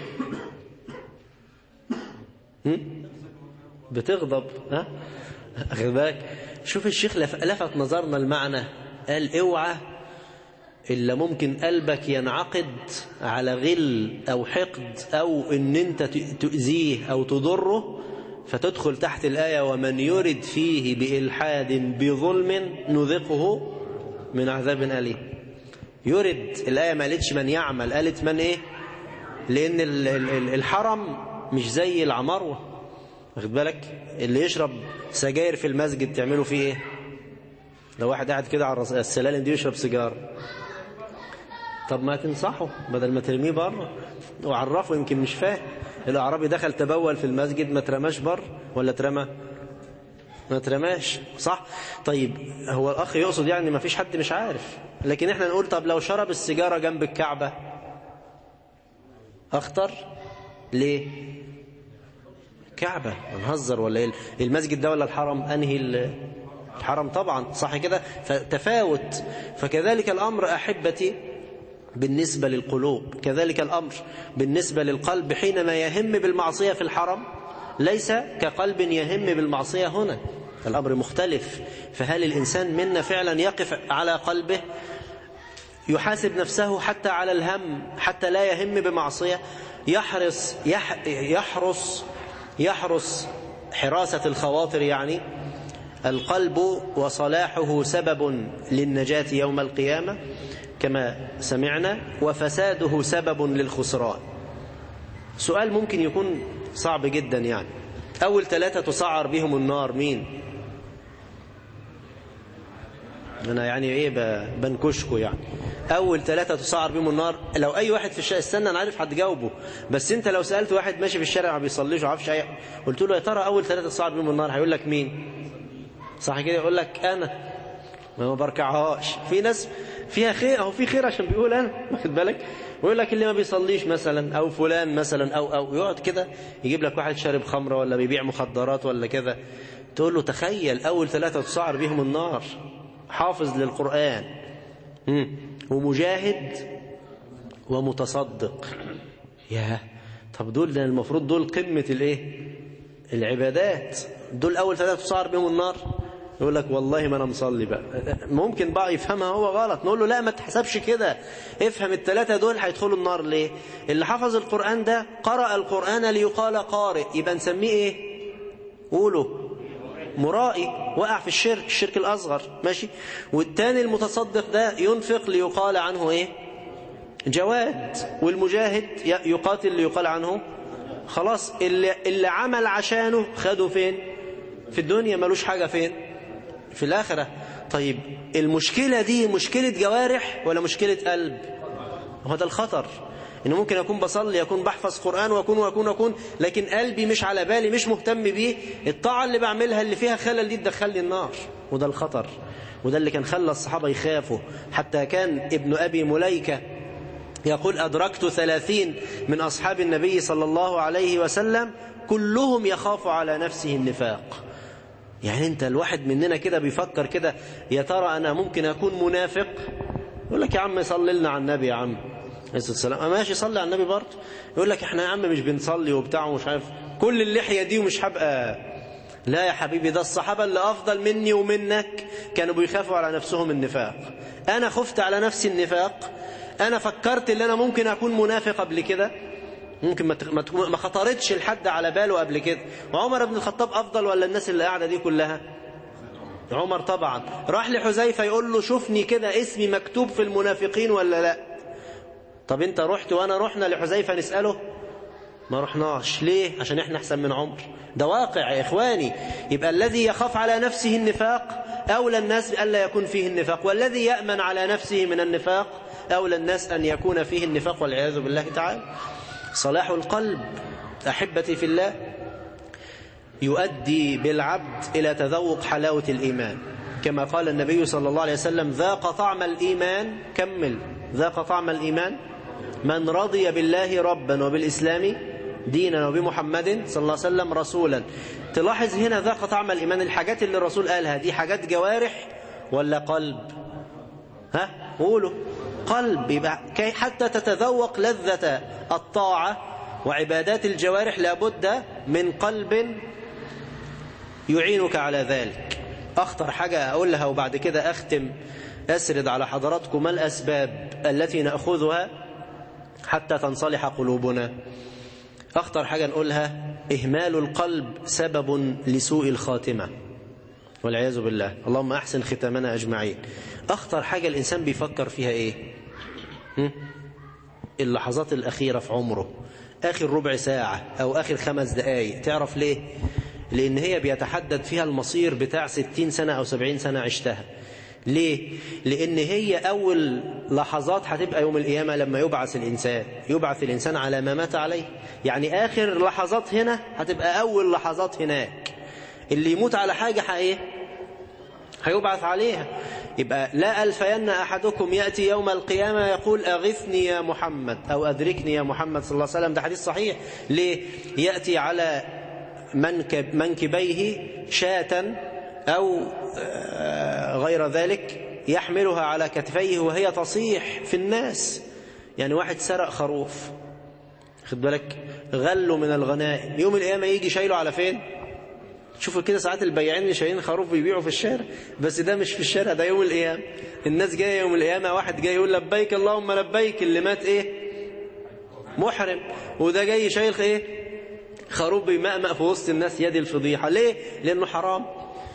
هم؟ بتغضب ها اخد بالك شوف الشيخ لفت نظرنا المعنى قال اوعى إلا ممكن قلبك ينعقد على غل أو حقد أو إن أنت تؤذيه أو تضره فتدخل تحت الآية ومن يرد فيه بإلحاد بظلم نذقه من عذاب أليم يرد الآية ما قالتش من يعمل قالت من إيه لأن الحرم مش زي العمروة واخد بالك اللي يشرب سجاير في المسجد تعملوا فيه إيه لو واحد قاعد كده على السلالم دي يشرب سيجار طب ما تنصحه بدل ما ترميه بره وعرفه يمكن مش فاهم الاعرابي دخل تبول في المسجد ما ترماش بره ولا ترمى ما ترماش صح طيب هو الاخ يقصد يعني ما فيش حد مش عارف لكن احنا نقول طب لو شرب السيجاره جنب الكعبه اخطر ليه كعبه نهزر ولا ايه المسجد ده ولا الحرم انهي الحرم طبعا صح كده فتفاوت فكذلك الامر احبتي بالنسبة للقلوب كذلك الأمر بالنسبة للقلب حينما يهم بالمعصية في الحرم ليس كقلب يهم بالمعصية هنا الأمر مختلف فهل الإنسان منا فعلا يقف على قلبه يحاسب نفسه حتى على الهم حتى لا يهم بمعصية يحرص يح يحرص يحرص حراسة الخواطر يعني القلب وصلاحه سبب للنجاة يوم القيامة كما سمعنا وفساده سبب للخسران سؤال ممكن يكون صعب جدا يعني أول ثلاثة تسعر بهم النار مين أنا يعني إيه بنكشكو يعني أول ثلاثة تسعر بهم النار لو أي واحد في الشارع استنى أنا عارف هتجاوبه بس أنت لو سألت واحد ماشي في الشارع ما بيصليش وعارفش أي قلت له يا ترى أول ثلاثة تسعر بهم النار هيقول لك مين صح كده يقول لك أنا ما بركعهاش في ناس فيها خير أهو في خير عشان بيقول أنا واخد بالك ويقول لك اللي ما بيصليش مثلا أو فلان مثلا أو أو يقعد كده يجيب لك واحد شارب خمرة ولا بيبيع مخدرات ولا كذا تقول له تخيل أول ثلاثة تسعر بهم النار حافظ للقرآن ومجاهد ومتصدق يا طب دول ده المفروض دول قمة الايه العبادات دول أول ثلاثة تسعر بهم النار يقول لك والله ما انا مصلي بقى ممكن بقى يفهمها هو غلط نقول له لا ما تحسبش كده افهم الثلاثة دول هيدخلوا النار ليه اللي حفظ القرآن ده قرأ القرآن ليقال قارئ يبقى نسميه ايه قولوا مرائي وقع في الشرك الشرك الأصغر ماشي والتاني المتصدق ده ينفق ليقال عنه ايه جواد والمجاهد يقاتل ليقال عنه خلاص اللي, اللي عمل عشانه خده فين في الدنيا ملوش حاجة فين في الآخرة طيب المشكلة دي مشكلة جوارح ولا مشكلة قلب هو ده الخطر إنه ممكن أكون بصلي أكون بحفظ قرآن وأكون وأكون وأكون لكن قلبي مش على بالي مش مهتم بيه الطاعة اللي بعملها اللي فيها خلل دي تدخلني النار وده الخطر وده اللي كان خلى الصحابة يخافوا حتى كان ابن أبي مليكة يقول أدركت ثلاثين من أصحاب النبي صلى الله عليه وسلم كلهم يخاف على نفسه النفاق يعني انت الواحد مننا كده بيفكر كده يا ترى انا ممكن اكون منافق يقول لك يا عم صلي لنا على النبي يا عم عليه السلام ماشي صلي على النبي برضه يقول لك احنا يا عم مش بنصلي وبتاع ومش عارف كل اللحيه دي ومش هبقى لا يا حبيبي ده الصحابه اللي افضل مني ومنك كانوا بيخافوا على نفسهم النفاق انا خفت على نفسي النفاق انا فكرت ان انا ممكن اكون منافق قبل كده ممكن ما ما خطرتش لحد على باله قبل كده وعمر بن الخطاب افضل ولا الناس اللي قاعده دي كلها عمر طبعا راح لحذيفه يقول له شوفني كده اسمي مكتوب في المنافقين ولا لا طب انت رحت وانا رحنا لحذيفه نساله ما رحناش ليه عشان احنا احسن من عمر ده واقع يا اخواني يبقى الذي يخاف على نفسه النفاق اولى الناس الا يكون فيه النفاق والذي يامن على نفسه من النفاق اولى الناس ان يكون فيه النفاق والعياذ بالله تعالى صلاح القلب أحبتي في الله يؤدي بالعبد إلى تذوق حلاوة الإيمان كما قال النبي صلى الله عليه وسلم ذاق طعم الإيمان كمل ذاق طعم الإيمان من رضي بالله ربا وبالإسلام دينا وبمحمد صلى الله عليه وسلم رسولا تلاحظ هنا ذاق طعم الإيمان الحاجات اللي الرسول قالها دي حاجات جوارح ولا قلب ها قولوا قلب يبقى كي حتى تتذوق لذة الطاعة وعبادات الجوارح لابد من قلب يعينك على ذلك أخطر حاجة أقولها وبعد كده أختم أسرد على حضراتكم ما الأسباب التي نأخذها حتى تنصلح قلوبنا أخطر حاجة نقولها إهمال القلب سبب لسوء الخاتمة والعياذ بالله اللهم أحسن ختامنا أجمعين أخطر حاجة الإنسان بيفكر فيها إيه اللحظات الأخيرة في عمره آخر ربع ساعة أو آخر خمس دقايق تعرف ليه لأن هي بيتحدد فيها المصير بتاع ستين سنة أو سبعين سنة عشتها ليه؟ لأن هي أول لحظات هتبقى يوم القيامة لما يبعث الإنسان يبعث الإنسان على ما مات عليه يعني آخر لحظات هنا هتبقى أول لحظات هناك اللي يموت على حاجة حقيقة هيبعث عليها يبقى لا ألفين أحدكم يأتي يوم القيامة يقول أغثني يا محمد أو أدركني يا محمد صلى الله عليه وسلم ده حديث صحيح ليه يأتي على منكب منكبيه شاة أو غير ذلك يحملها على كتفيه وهي تصيح في الناس يعني واحد سرق خروف خد بالك غله من الغنائم يوم القيامة يجي شايله على فين شوفوا كده ساعات البياعين اللي شايلين خروف بيبيعوا في الشارع بس ده مش في الشارع ده يوم القيامة الناس جاية يوم القيامة واحد جاي يقول لبيك اللهم لبيك اللي مات ايه محرم وده جاي شايل ايه خروف بيمأمأ في وسط الناس يد الفضيحة ليه لأنه حرام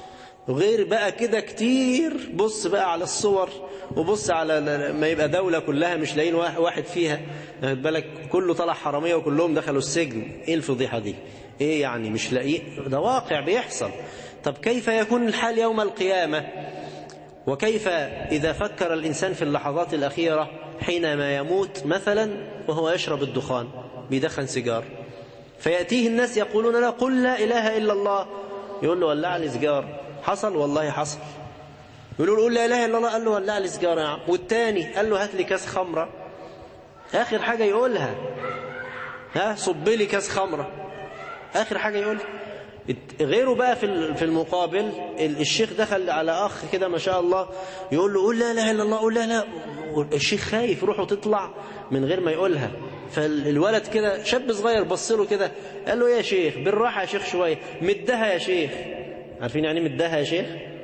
غير بقى كده كتير بص بقى على الصور وبص على ما يبقى دولة كلها مش لاقيين واحد فيها واخد بالك كله طلع حرامية وكلهم دخلوا السجن ايه الفضيحة دي ايه يعني مش لاقيه ده واقع بيحصل طب كيف يكون الحال يوم القيامة وكيف إذا فكر الإنسان في اللحظات الأخيرة حينما يموت مثلا وهو يشرب الدخان بيدخن سيجار فيأتيه الناس يقولون له قل لا إله إلا الله يقول له ولع لي سيجار حصل والله حصل يقول له قل لا إله إلا الله قال له ولع لي سيجار يا عم والتاني قال له هات لي كاس خمرة آخر حاجة يقولها ها صب لي كاس خمرة آخر حاجة يقولها غيره بقى في في المقابل الشيخ دخل على اخ كده ما شاء الله يقول له قول لا اله الا الله قول لا لا الشيخ خايف روحه تطلع من غير ما يقولها فالولد كده شاب صغير بص له كده قال له يا شيخ بالراحه يا شيخ شويه مدها يا شيخ عارفين يعني مدها يا شيخ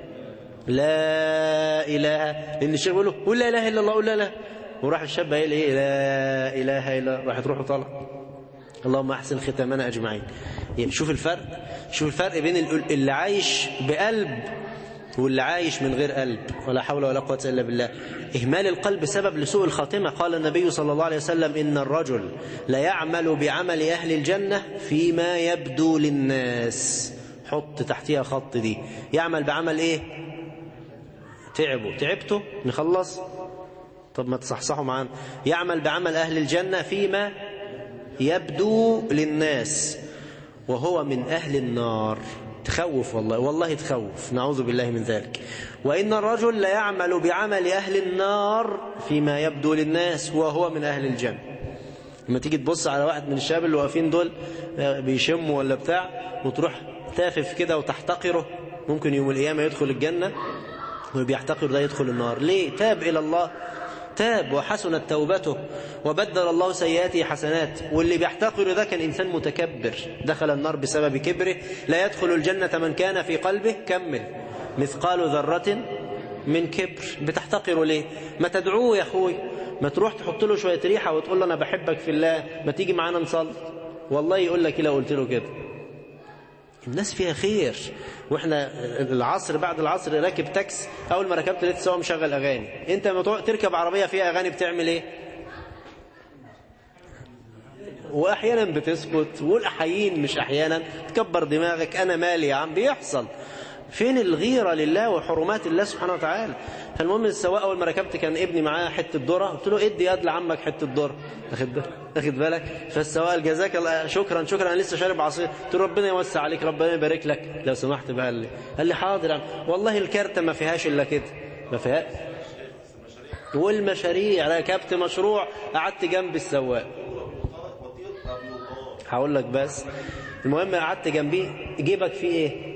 لا اله لان الشيخ بيقول له قول لا اله الا الله قول لا لا وراح الشاب قايل ايه لا اله الا راحت روحه طالع اللهم احسن ختامنا اجمعين يعني شوف الفرق شوف الفرق بين اللي عايش بقلب واللي عايش من غير قلب ولا حول ولا قوة إلا بالله إهمال القلب سبب لسوء الخاتمة قال النبي صلى الله عليه وسلم إن الرجل لا يعمل بعمل أهل الجنة فيما يبدو للناس حط تحتها خط دي يعمل بعمل إيه تعبوا تعبتوا نخلص طب ما تصحصحوا معانا يعمل بعمل أهل الجنة فيما يبدو للناس وهو من أهل النار تخوف والله والله تخوف نعوذ بالله من ذلك وإن الرجل لا يعمل بعمل أهل النار فيما يبدو للناس وهو من أهل الجنة لما تيجي تبص على واحد من الشباب اللي واقفين دول بيشموا ولا بتاع وتروح تافف كده وتحتقره ممكن يوم القيامة يدخل الجنة وبيحتقر ده يدخل النار ليه تاب إلى الله تاب وحسنت توبته وبدل الله سيئاته حسنات واللي بيحتقر ده كان إنسان متكبر دخل النار بسبب كبره لا يدخل الجنة من كان في قلبه كمل مثقال ذرة من كبر بتحتقره ليه ما تدعوه يا أخوي ما تروح تحط له شوية ريحة وتقول له أنا بحبك في الله ما تيجي معانا نصلي والله يقول لك لو قلت له كده الناس فيها خير واحنا العصر بعد العصر راكب تاكس اول ما ركبت لقيت سواق مشغل اغاني انت لما تركب عربيه فيها اغاني بتعمل ايه واحيانا بتسكت والاحيين مش احيانا تكبر دماغك انا مالي يا عم بيحصل فين الغيره لله وحرمات الله سبحانه وتعالى فالمهم السواق اول ما ركبت كان ابني معاه حته ذره قلت له ادي يد لعمك حته ذره واخد بالك واخد بالك فالسواق جزاك الله شكرا شكرا انا لسه شارب عصير قلت له ربنا يوسع عليك ربنا يبارك لك لو سمحت بقى قال لي قال لي حاضر عم. والله الكارته ما فيهاش الا كده ما فيها والمشاريع ركبت مشروع قعدت جنب السواق هقول لك بس المهم قعدت جنبيه جيبك فيه ايه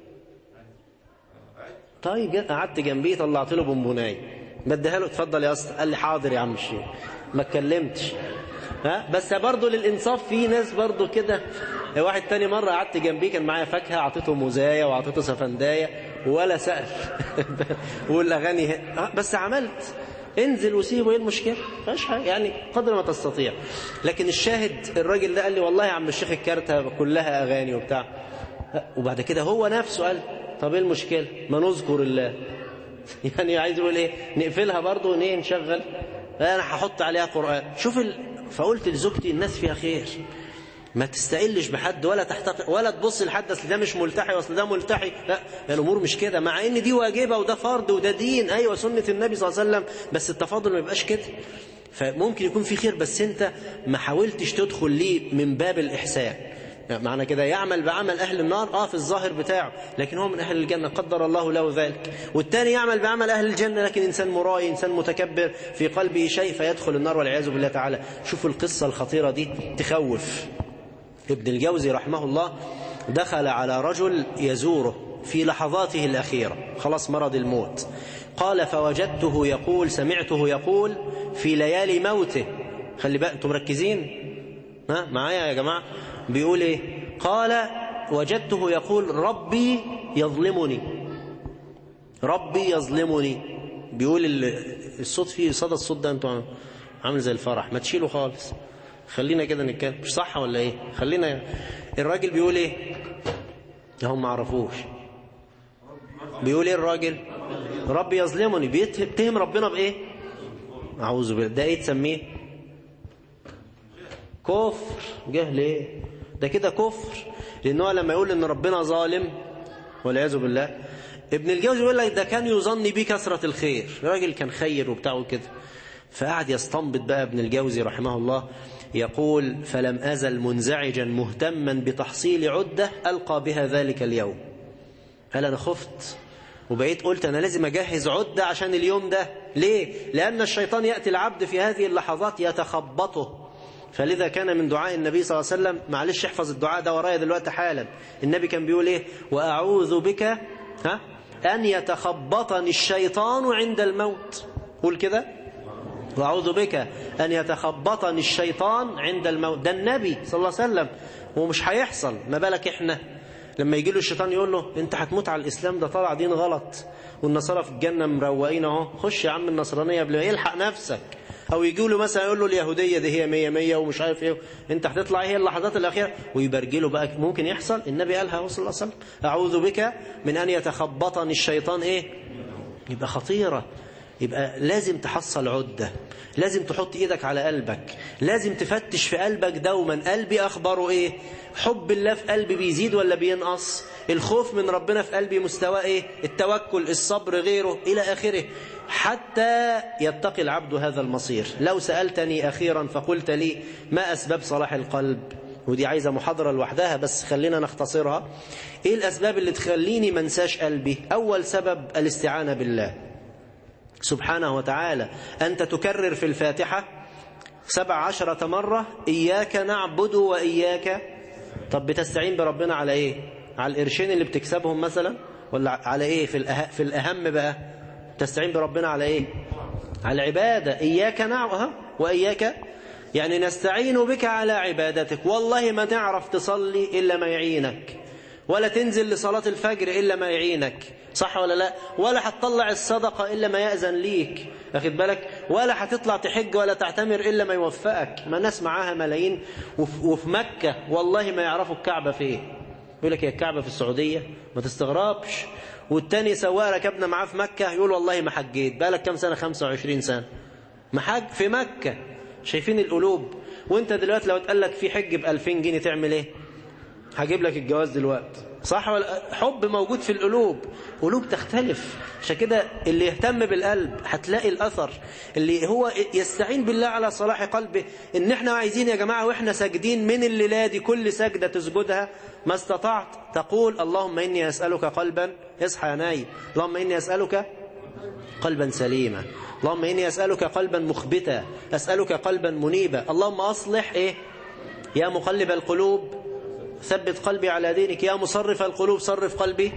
طيب قعدت جنبيه طلعت له بونبونايه بديها له اتفضل يا اسطى قال لي حاضر يا عم الشيخ ما اتكلمتش ها بس برضه للانصاف في ناس برضه كده واحد تاني مره قعدت جنبيه كان معايا فاكهه اعطيته موزايه واعطيته سفندايه ولا سال والاغاني بس عملت انزل وسيبه ايه المشكله مفيش حاجه يعني قدر ما تستطيع لكن الشاهد الراجل ده قال لي والله يا عم الشيخ الكارته كلها اغاني وبتاع وبعد كده هو نفسه قال طب ايه المشكله ما نذكر الله يعني عايز يقول ايه نقفلها برضه ونيه نشغل انا هحط عليها قران شوف ال... فقلت لزوجتي الناس فيها خير ما تستقلش بحد ولا تحتقر ولا تبص لحد اصل ده مش ملتحي واصل ده ملتحي لا الامور مش كده مع ان دي واجبه وده فرض وده دين ايوه سنه النبي صلى الله عليه وسلم بس التفاضل ما يبقاش كده فممكن يكون في خير بس انت ما حاولتش تدخل ليه من باب الاحسان يعني معنى كده يعمل بعمل أهل النار آه في الظاهر بتاعه لكن هو من أهل الجنة قدر الله له ذلك والثاني يعمل بعمل أهل الجنة لكن إنسان مرائي إنسان متكبر في قلبه شيء فيدخل النار والعياذ بالله تعالى شوفوا القصة الخطيرة دي تخوف ابن الجوزي رحمه الله دخل على رجل يزوره في لحظاته الأخيرة خلاص مرض الموت قال فوجدته يقول سمعته يقول في ليالي موته خلي بقى انتم مركزين ها معايا يا جماعة بيقول ايه قال وجدته يقول ربي يظلمني ربي يظلمني بيقول الصوت فيه صدى الصوت ده انتوا عامل زي الفرح ما تشيله خالص خلينا كده نتكلم مش صح ولا ايه خلينا الراجل بيقول ايه هم ما عرفوش بيقول ايه الراجل ربي يظلمني بيتهم ربنا بايه اعوذ بالله ده ايه تسميه كفر جهل ايه ده كده كفر لانه لما يقول ان ربنا ظالم والعياذ بالله ابن الجوزي يقول لك ده كان يظن بيه كثرة الخير راجل كان خير وبتاعه كده فقعد يستنبط بقى ابن الجوزي رحمه الله يقول فلم أزل منزعجا مهتما بتحصيل عدة ألقى بها ذلك اليوم قال أنا خفت وبقيت قلت أنا لازم أجهز عدة عشان اليوم ده ليه؟ لأن الشيطان يأتي العبد في هذه اللحظات يتخبطه فلذا كان من دعاء النبي صلى الله عليه وسلم معلش احفظ الدعاء ده ورايا دلوقتي حالا النبي كان بيقول ايه وأعوذ بك ها أن يتخبطني الشيطان عند الموت قول كده وأعوذ بك أن يتخبطني الشيطان عند الموت ده النبي صلى الله عليه وسلم ومش هيحصل ما بالك احنا لما يجي له الشيطان يقول له انت هتموت على الإسلام ده طلع دين غلط والنصارى في الجنة مروقين اهو خش يا عم النصرانية قبل ما يلحق نفسك او يجي له مثلا يقول له اليهودية دي هي مية مية ومش عارف ايه انت هتطلع ايه اللحظات الأخيرة ويبرجله بقى ممكن يحصل النبي قالها صلى الله عليه وسلم أعوذ بك من أن يتخبطني الشيطان ايه يبقى خطيرة يبقى لازم تحصل عدة لازم تحط ايدك على قلبك لازم تفتش في قلبك دوما قلبي اخباره ايه حب الله في قلبي بيزيد ولا بينقص الخوف من ربنا في قلبي مستوى ايه التوكل الصبر غيره الى اخره حتى يتقي العبد هذا المصير لو سألتني أخيرا فقلت لي ما أسباب صلاح القلب ودي عايزة محاضرة لوحدها بس خلينا نختصرها ايه الأسباب اللي تخليني منساش قلبي أول سبب الاستعانة بالله سبحانه وتعالى أنت تكرر في الفاتحة سبع عشرة مرة إياك نعبد وإياك طب بتستعين بربنا على إيه على القرشين اللي بتكسبهم مثلا ولا على إيه في, الأه... في الأهم بقى تستعين بربنا على إيه على العبادة إياك نعبد وإياك يعني نستعين بك على عبادتك والله ما تعرف تصلي إلا ما يعينك ولا تنزل لصلاة الفجر إلا ما يعينك صح ولا لا ولا هتطلع الصدقة إلا ما يأذن ليك أخذ بالك ولا هتطلع تحج ولا تعتمر إلا ما يوفقك ما ناس معاها ملايين وفي مكة والله ما يعرفوا الكعبة فين يقول لك هي الكعبة في السعودية ما تستغربش والتاني سواق ركبنا معاه في مكة يقول والله ما حجيت بقالك كام سنة 25 سنة ما حج في مكة شايفين القلوب وانت دلوقتي لو اتقال لك في حج ب 2000 جنيه تعمل ايه هجيب لك الجواز دلوقتي صح ولا حب موجود في القلوب قلوب تختلف عشان كده اللي يهتم بالقلب هتلاقي الأثر اللي هو يستعين بالله على صلاح قلبه ان احنا عايزين يا جماعة واحنا ساجدين من الليلة دي كل سجدة تسجدها ما استطعت تقول اللهم إني أسألك قلبا اصحى يا نايم اللهم إني أسألك قلبا سليما اللهم إني أسألك قلبا مخبتا أسألك قلبا منيبا اللهم أصلح إيه يا مقلب القلوب ثبت قلبي على دينك يا مصرف القلوب صرف قلبي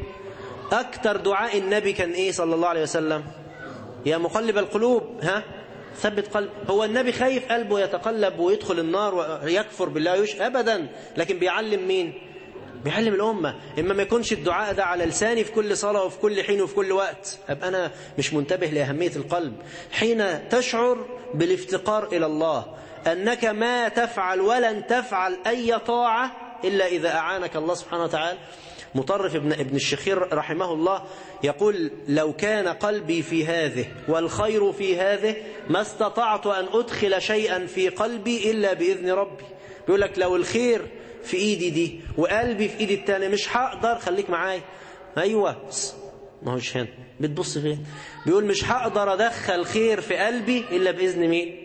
أكتر دعاء النبي كان إيه صلى الله عليه وسلم يا مقلب القلوب ها ثبت قلب هو النبي خايف قلبه يتقلب ويدخل النار ويكفر بالله ويش أبدا لكن بيعلم مين بيعلم الأمة إما ما يكونش الدعاء ده على لساني في كل صلاة وفي كل حين وفي كل وقت أبقى أنا مش منتبه لأهمية القلب حين تشعر بالافتقار إلى الله أنك ما تفعل ولن تفعل أي طاعة إلا إذا أعانك الله سبحانه وتعالى مطرف ابن, ابن الشخير رحمه الله يقول لو كان قلبي في هذه والخير في هذه ما استطعت أن أدخل شيئا في قلبي إلا بإذن ربي بيقول لك لو الخير في إيدي دي وقلبي في إيدي التاني مش هقدر خليك معايا أيوة ما هوش هنا بتبص فين بيقول مش هقدر أدخل خير في قلبي إلا بإذن مين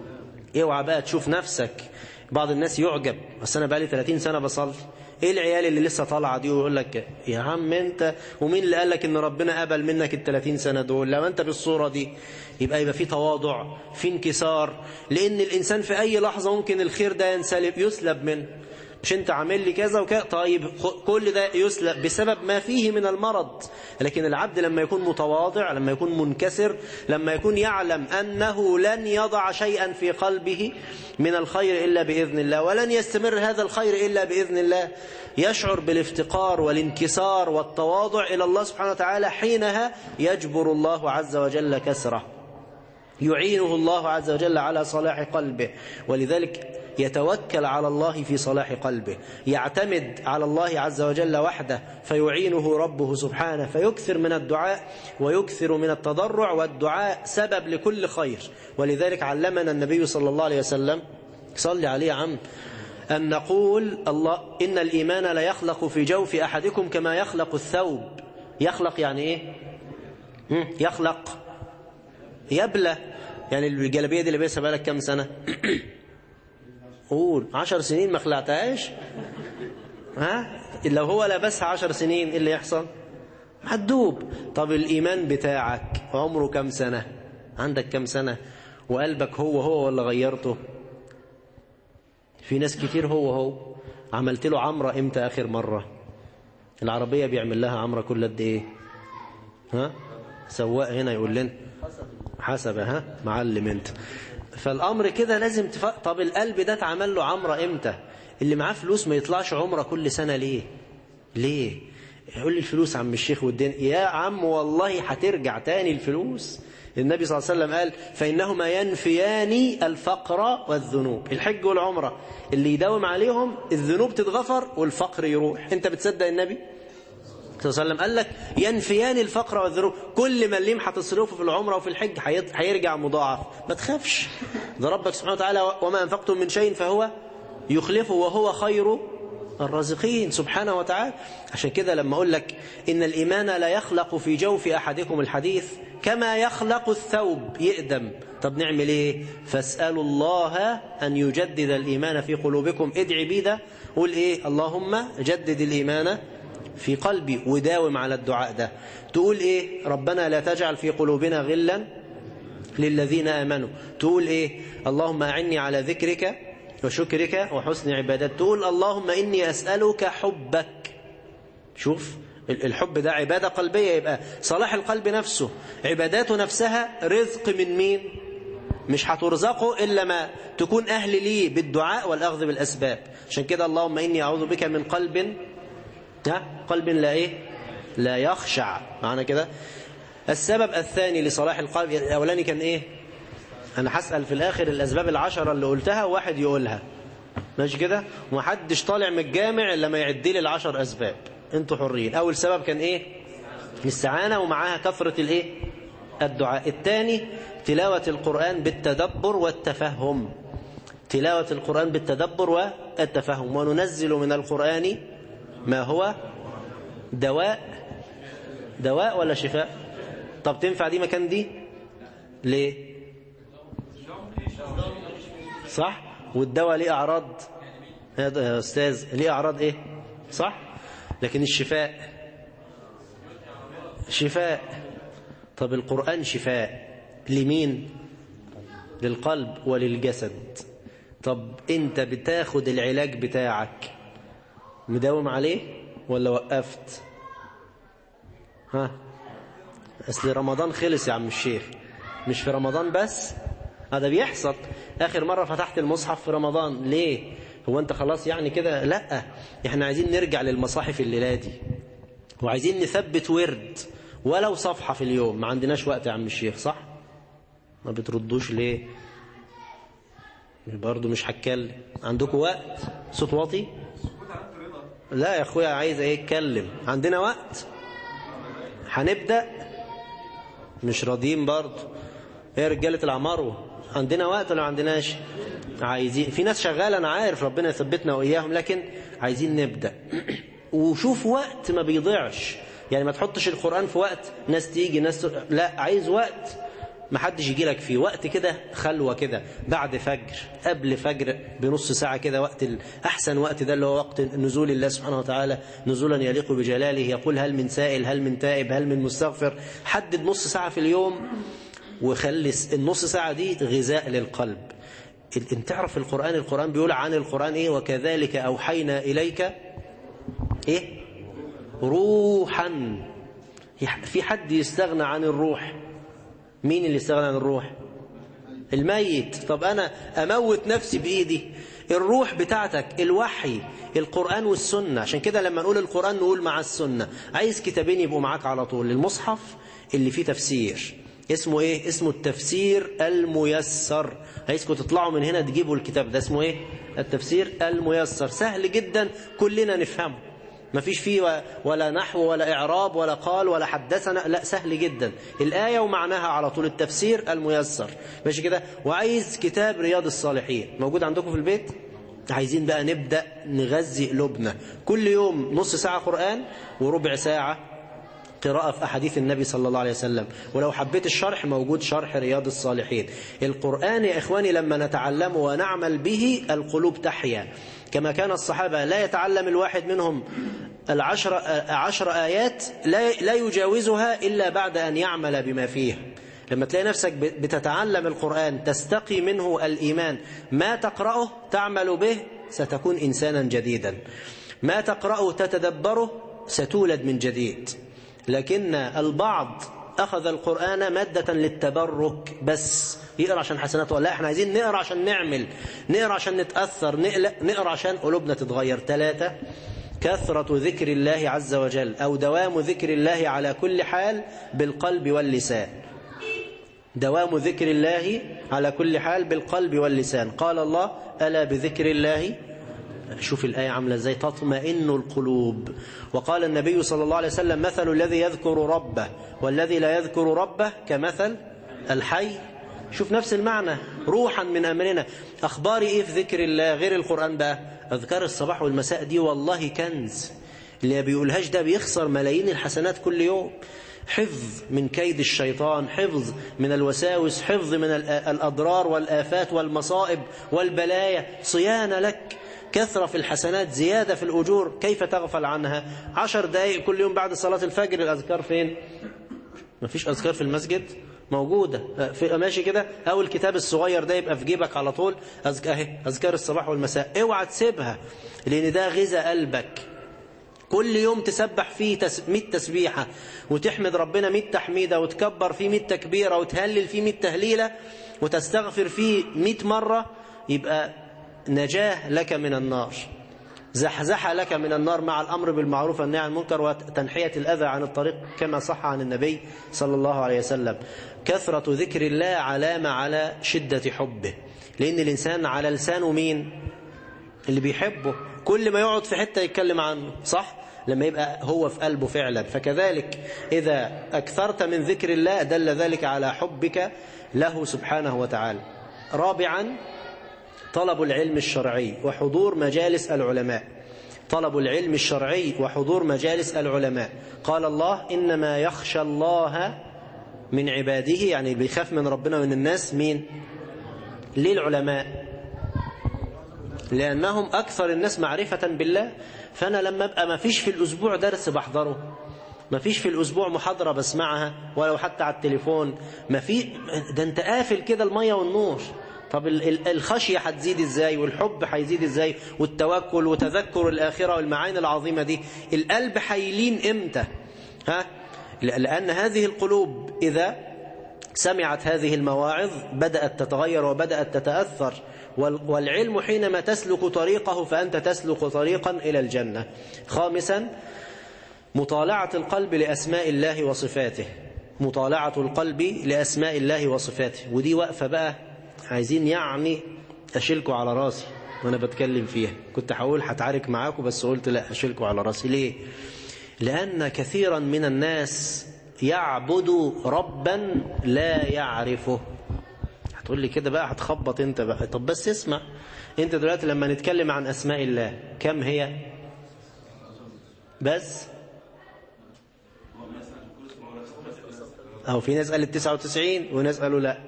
اوعى بقى تشوف نفسك بعض الناس يعجب بس انا بقالي 30 سنه بصلي ايه العيال اللي لسه طالعه دي ويقول لك يا عم انت ومين اللي قال لك ان ربنا قبل منك ال 30 سنه دول لو انت بالصوره دي يبقى يبقى في تواضع في انكسار لان الانسان في اي لحظه ممكن الخير ده ينسلب يسلب منه مش انت عامل لي كذا وكذا طيب كل ده يسلب بسبب ما فيه من المرض لكن العبد لما يكون متواضع لما يكون منكسر لما يكون يعلم أنه لن يضع شيئا في قلبه من الخير إلا بإذن الله ولن يستمر هذا الخير إلا بإذن الله يشعر بالافتقار والانكسار والتواضع إلى الله سبحانه وتعالى حينها يجبر الله عز وجل كسره يعينه الله عز وجل على صلاح قلبه ولذلك يتوكل على الله في صلاح قلبه يعتمد على الله عز وجل وحده فيعينه ربه سبحانه فيكثر من الدعاء ويكثر من التضرع والدعاء سبب لكل خير ولذلك علمنا النبي صلى الله عليه وسلم صلي عليه يا عم أن نقول الله إن الإيمان لا يخلق في جوف أحدكم كما يخلق الثوب يخلق يعني إيه هم؟ يخلق يبلى يعني الجلابيه دي اللي لابسها بقالك كام سنه قول عشر سنين ما خلعتهاش ها لو هو لبسها عشر سنين ايه اللي يحصل هتدوب طب الايمان بتاعك عمره كام سنه عندك كام سنه وقلبك هو هو ولا غيرته في ناس كتير هو هو عملت له عمره امتى اخر مره العربيه بيعمل لها عمره كل قد ايه ها سواق هنا يقول لنا حسب ها معلم انت فالامر كده لازم تف... طب القلب ده اتعمل له عمره امتى اللي معاه فلوس ما يطلعش عمره كل سنه ليه ليه يقول لي الفلوس عم الشيخ والدين يا عم والله هترجع تاني الفلوس النبي صلى الله عليه وسلم قال فإنهما ينفيان الفقر والذنوب الحج والعمرة اللي يداوم عليهم الذنوب تتغفر والفقر يروح انت بتصدق النبي صلى الله عليه وسلم قال لك ينفيان الفقر والذنوب كل ما الليم هتصرفه في العمره وفي الحج هيرجع مضاعف ما تخافش ده ربك سبحانه وتعالى وما انفقتم من شيء فهو يخلفه وهو خير الرازقين سبحانه وتعالى عشان كده لما اقول لك ان الايمان لا يخلق في جوف احدكم الحديث كما يخلق الثوب يقدم طب نعمل ايه فاسالوا الله ان يجدد الايمان في قلوبكم ادعي بيه ده قول ايه اللهم جدد الايمان في قلبي وداوم على الدعاء ده تقول ايه ربنا لا تجعل في قلوبنا غلا للذين آمنوا تقول ايه اللهم أعني على ذكرك وشكرك وحسن عبادات تقول اللهم إني أسألك حبك شوف الحب ده عبادة قلبية يبقى صلاح القلب نفسه عباداته نفسها رزق من مين مش هترزقه إلا ما تكون أهل ليه بالدعاء والأخذ بالأسباب عشان كده اللهم إني أعوذ بك من قلب قلب لا ايه لا يخشع معنى كده السبب الثاني لصلاح القلب الاولاني كان ايه انا هسال في الاخر الاسباب العشره اللي قلتها واحد يقولها ماشي كده ومحدش طالع من الجامع الا ما يعد لي العشر اسباب انتوا حرين اول سبب كان ايه الاستعانه ومعاها كثره الايه الدعاء الثاني تلاوه القران بالتدبر والتفهم تلاوه القران بالتدبر والتفهم وننزل من القران ما هو دواء دواء ولا شفاء طب تنفع دي مكان دي ليه صح والدواء ليه اعراض يا استاذ ليه اعراض ايه صح لكن الشفاء شفاء طب القرآن شفاء لمين للقلب وللجسد طب انت بتاخد العلاج بتاعك مداوم عليه ولا وقفت ها اصل رمضان خلص يا عم الشيخ مش في رمضان بس هذا بيحصل اخر مرة فتحت المصحف في رمضان ليه هو انت خلاص يعني كده لا احنا عايزين نرجع للمصاحف الليلة دي وعايزين نثبت ورد ولو صفحة في اليوم ما عندناش وقت يا عم الشيخ صح ما بتردوش ليه برضه مش هتكلم عندكم وقت صوت واطي لا يا اخويا عايز ايه اتكلم عندنا وقت هنبدا مش راضيين برضه ايه رجاله العمارو عندنا وقت ولا ما عندناش عايزين في ناس شغاله انا عارف ربنا يثبتنا واياهم لكن عايزين نبدا وشوف وقت ما بيضيعش يعني ما تحطش القران في وقت ناس تيجي ناس ت... لا عايز وقت ما حدش يجي لك فيه وقت كده خلوة كده بعد فجر قبل فجر بنص ساعة كده وقت أحسن وقت ده اللي هو وقت نزول الله سبحانه وتعالى نزولا يليق بجلاله يقول هل من سائل هل من تائب هل من مستغفر حدد نص ساعة في اليوم وخلي النص ساعة دي غذاء للقلب انت تعرف القرآن القرآن بيقول عن القرآن ايه وكذلك أوحينا إليك ايه روحا في حد يستغنى عن الروح مين اللي استغنى عن الروح الميت طب أنا أموت نفسي بإيدي الروح بتاعتك الوحي القرآن والسنة عشان كده لما نقول القرآن نقول مع السنة عايز كتابين يبقوا معاك على طول المصحف اللي فيه تفسير اسمه ايه اسمه التفسير الميسر عايزكم تطلعوا من هنا تجيبوا الكتاب ده اسمه ايه التفسير الميسر سهل جدا كلنا نفهمه ما فيش فيه ولا نحو ولا إعراب ولا قال ولا حدثنا لا سهل جدا الآية ومعناها على طول التفسير الميسر ماشي كده وعايز كتاب رياض الصالحين موجود عندكم في البيت عايزين بقى نبدأ نغذي قلوبنا كل يوم نص ساعة قرآن وربع ساعة قراءة في أحاديث النبي صلى الله عليه وسلم ولو حبيت الشرح موجود شرح رياض الصالحين القرآن يا إخواني لما نتعلم ونعمل به القلوب تحيا كما كان الصحابة لا يتعلم الواحد منهم العشر عشر آيات لا لا يجاوزها إلا بعد أن يعمل بما فيها لما تلاقي نفسك بتتعلم القرآن تستقي منه الإيمان ما تقرأه تعمل به ستكون إنسانا جديدا ما تقرأه تتدبره ستولد من جديد لكن البعض أخذ القرآن مادة للتبرك بس يقرأ عشان حسناته لا احنا عايزين نقرأ عشان نعمل نقرأ عشان نتأثر نقرأ عشان قلوبنا تتغير ثلاثة كثرة ذكر الله عز وجل أو دوام ذكر الله على كل حال بالقلب واللسان دوام ذكر الله على كل حال بالقلب واللسان قال الله ألا بذكر الله شوف الآية عاملة ازاي تطمئن القلوب وقال النبي صلى الله عليه وسلم مثل الذي يذكر ربه والذي لا يذكر ربه كمثل الحي شوف نفس المعنى روحا من أمرنا أخباري إيه في ذكر الله غير القرآن بقى أذكار الصباح والمساء دي والله كنز اللي بيقولهاش ده بيخسر ملايين الحسنات كل يوم حفظ من كيد الشيطان حفظ من الوساوس حفظ من الأضرار والآفات والمصائب والبلايا صيانة لك كثرة في الحسنات زيادة في الأجور كيف تغفل عنها عشر دقائق كل يوم بعد صلاة الفجر الأذكار فين ما فيش أذكار في المسجد موجودة في ماشي كده أو الكتاب الصغير ده يبقى في جيبك على طول أذكار, أذكار الصباح والمساء اوعى تسيبها لأن ده غذاء قلبك كل يوم تسبح فيه 100 تسبيحة وتحمد ربنا 100 تحميدة وتكبر فيه 100 تكبيرة وتهلل فيه 100 تهليلة وتستغفر فيه 100 مرة يبقى نجاه لك من النار زحزح لك من النار مع الأمر بالمعروف والنهي عن المنكر وتنحية الأذى عن الطريق كما صح عن النبي صلى الله عليه وسلم كثرة ذكر الله علامة على شدة حبه لأن الإنسان على لسانه مين اللي بيحبه كل ما يقعد في حتة يتكلم عنه صح لما يبقى هو في قلبه فعلا فكذلك إذا أكثرت من ذكر الله دل ذلك على حبك له سبحانه وتعالى رابعا طلب العلم الشرعي وحضور مجالس العلماء طلب العلم الشرعي وحضور مجالس العلماء قال الله إنما يخشى الله من عباده يعني بيخاف من ربنا ومن الناس مين ليه العلماء لأنهم أكثر الناس معرفة بالله فأنا لما أبقى ما فيش في الأسبوع درس بحضره ما فيش في الأسبوع محاضرة بسمعها ولو حتى على التليفون ما في ده أنت قافل كده المية والنور طب الخشية هتزيد ازاي والحب هيزيد ازاي والتوكل وتذكر الآخرة والمعاني العظيمة دي القلب هيلين امتى ها لأن هذه القلوب إذا سمعت هذه المواعظ بدأت تتغير وبدأت تتأثر والعلم حينما تسلك طريقه فأنت تسلك طريقا إلى الجنة خامسا مطالعة القلب لأسماء الله وصفاته مطالعة القلب لأسماء الله وصفاته ودي وقفة بقى عايزين يعني أشيلكوا على راسي وأنا بتكلم فيها كنت هقول هتعارك معاكم بس قلت لا أشيلكوا على راسي ليه لأن كثيرا من الناس يعبد ربا لا يعرفه هتقول لي كده بقى هتخبط انت بقى طب بس اسمع انت دلوقتي لما نتكلم عن أسماء الله كم هي بس أو في ناس قالت 99 وناس قالوا لا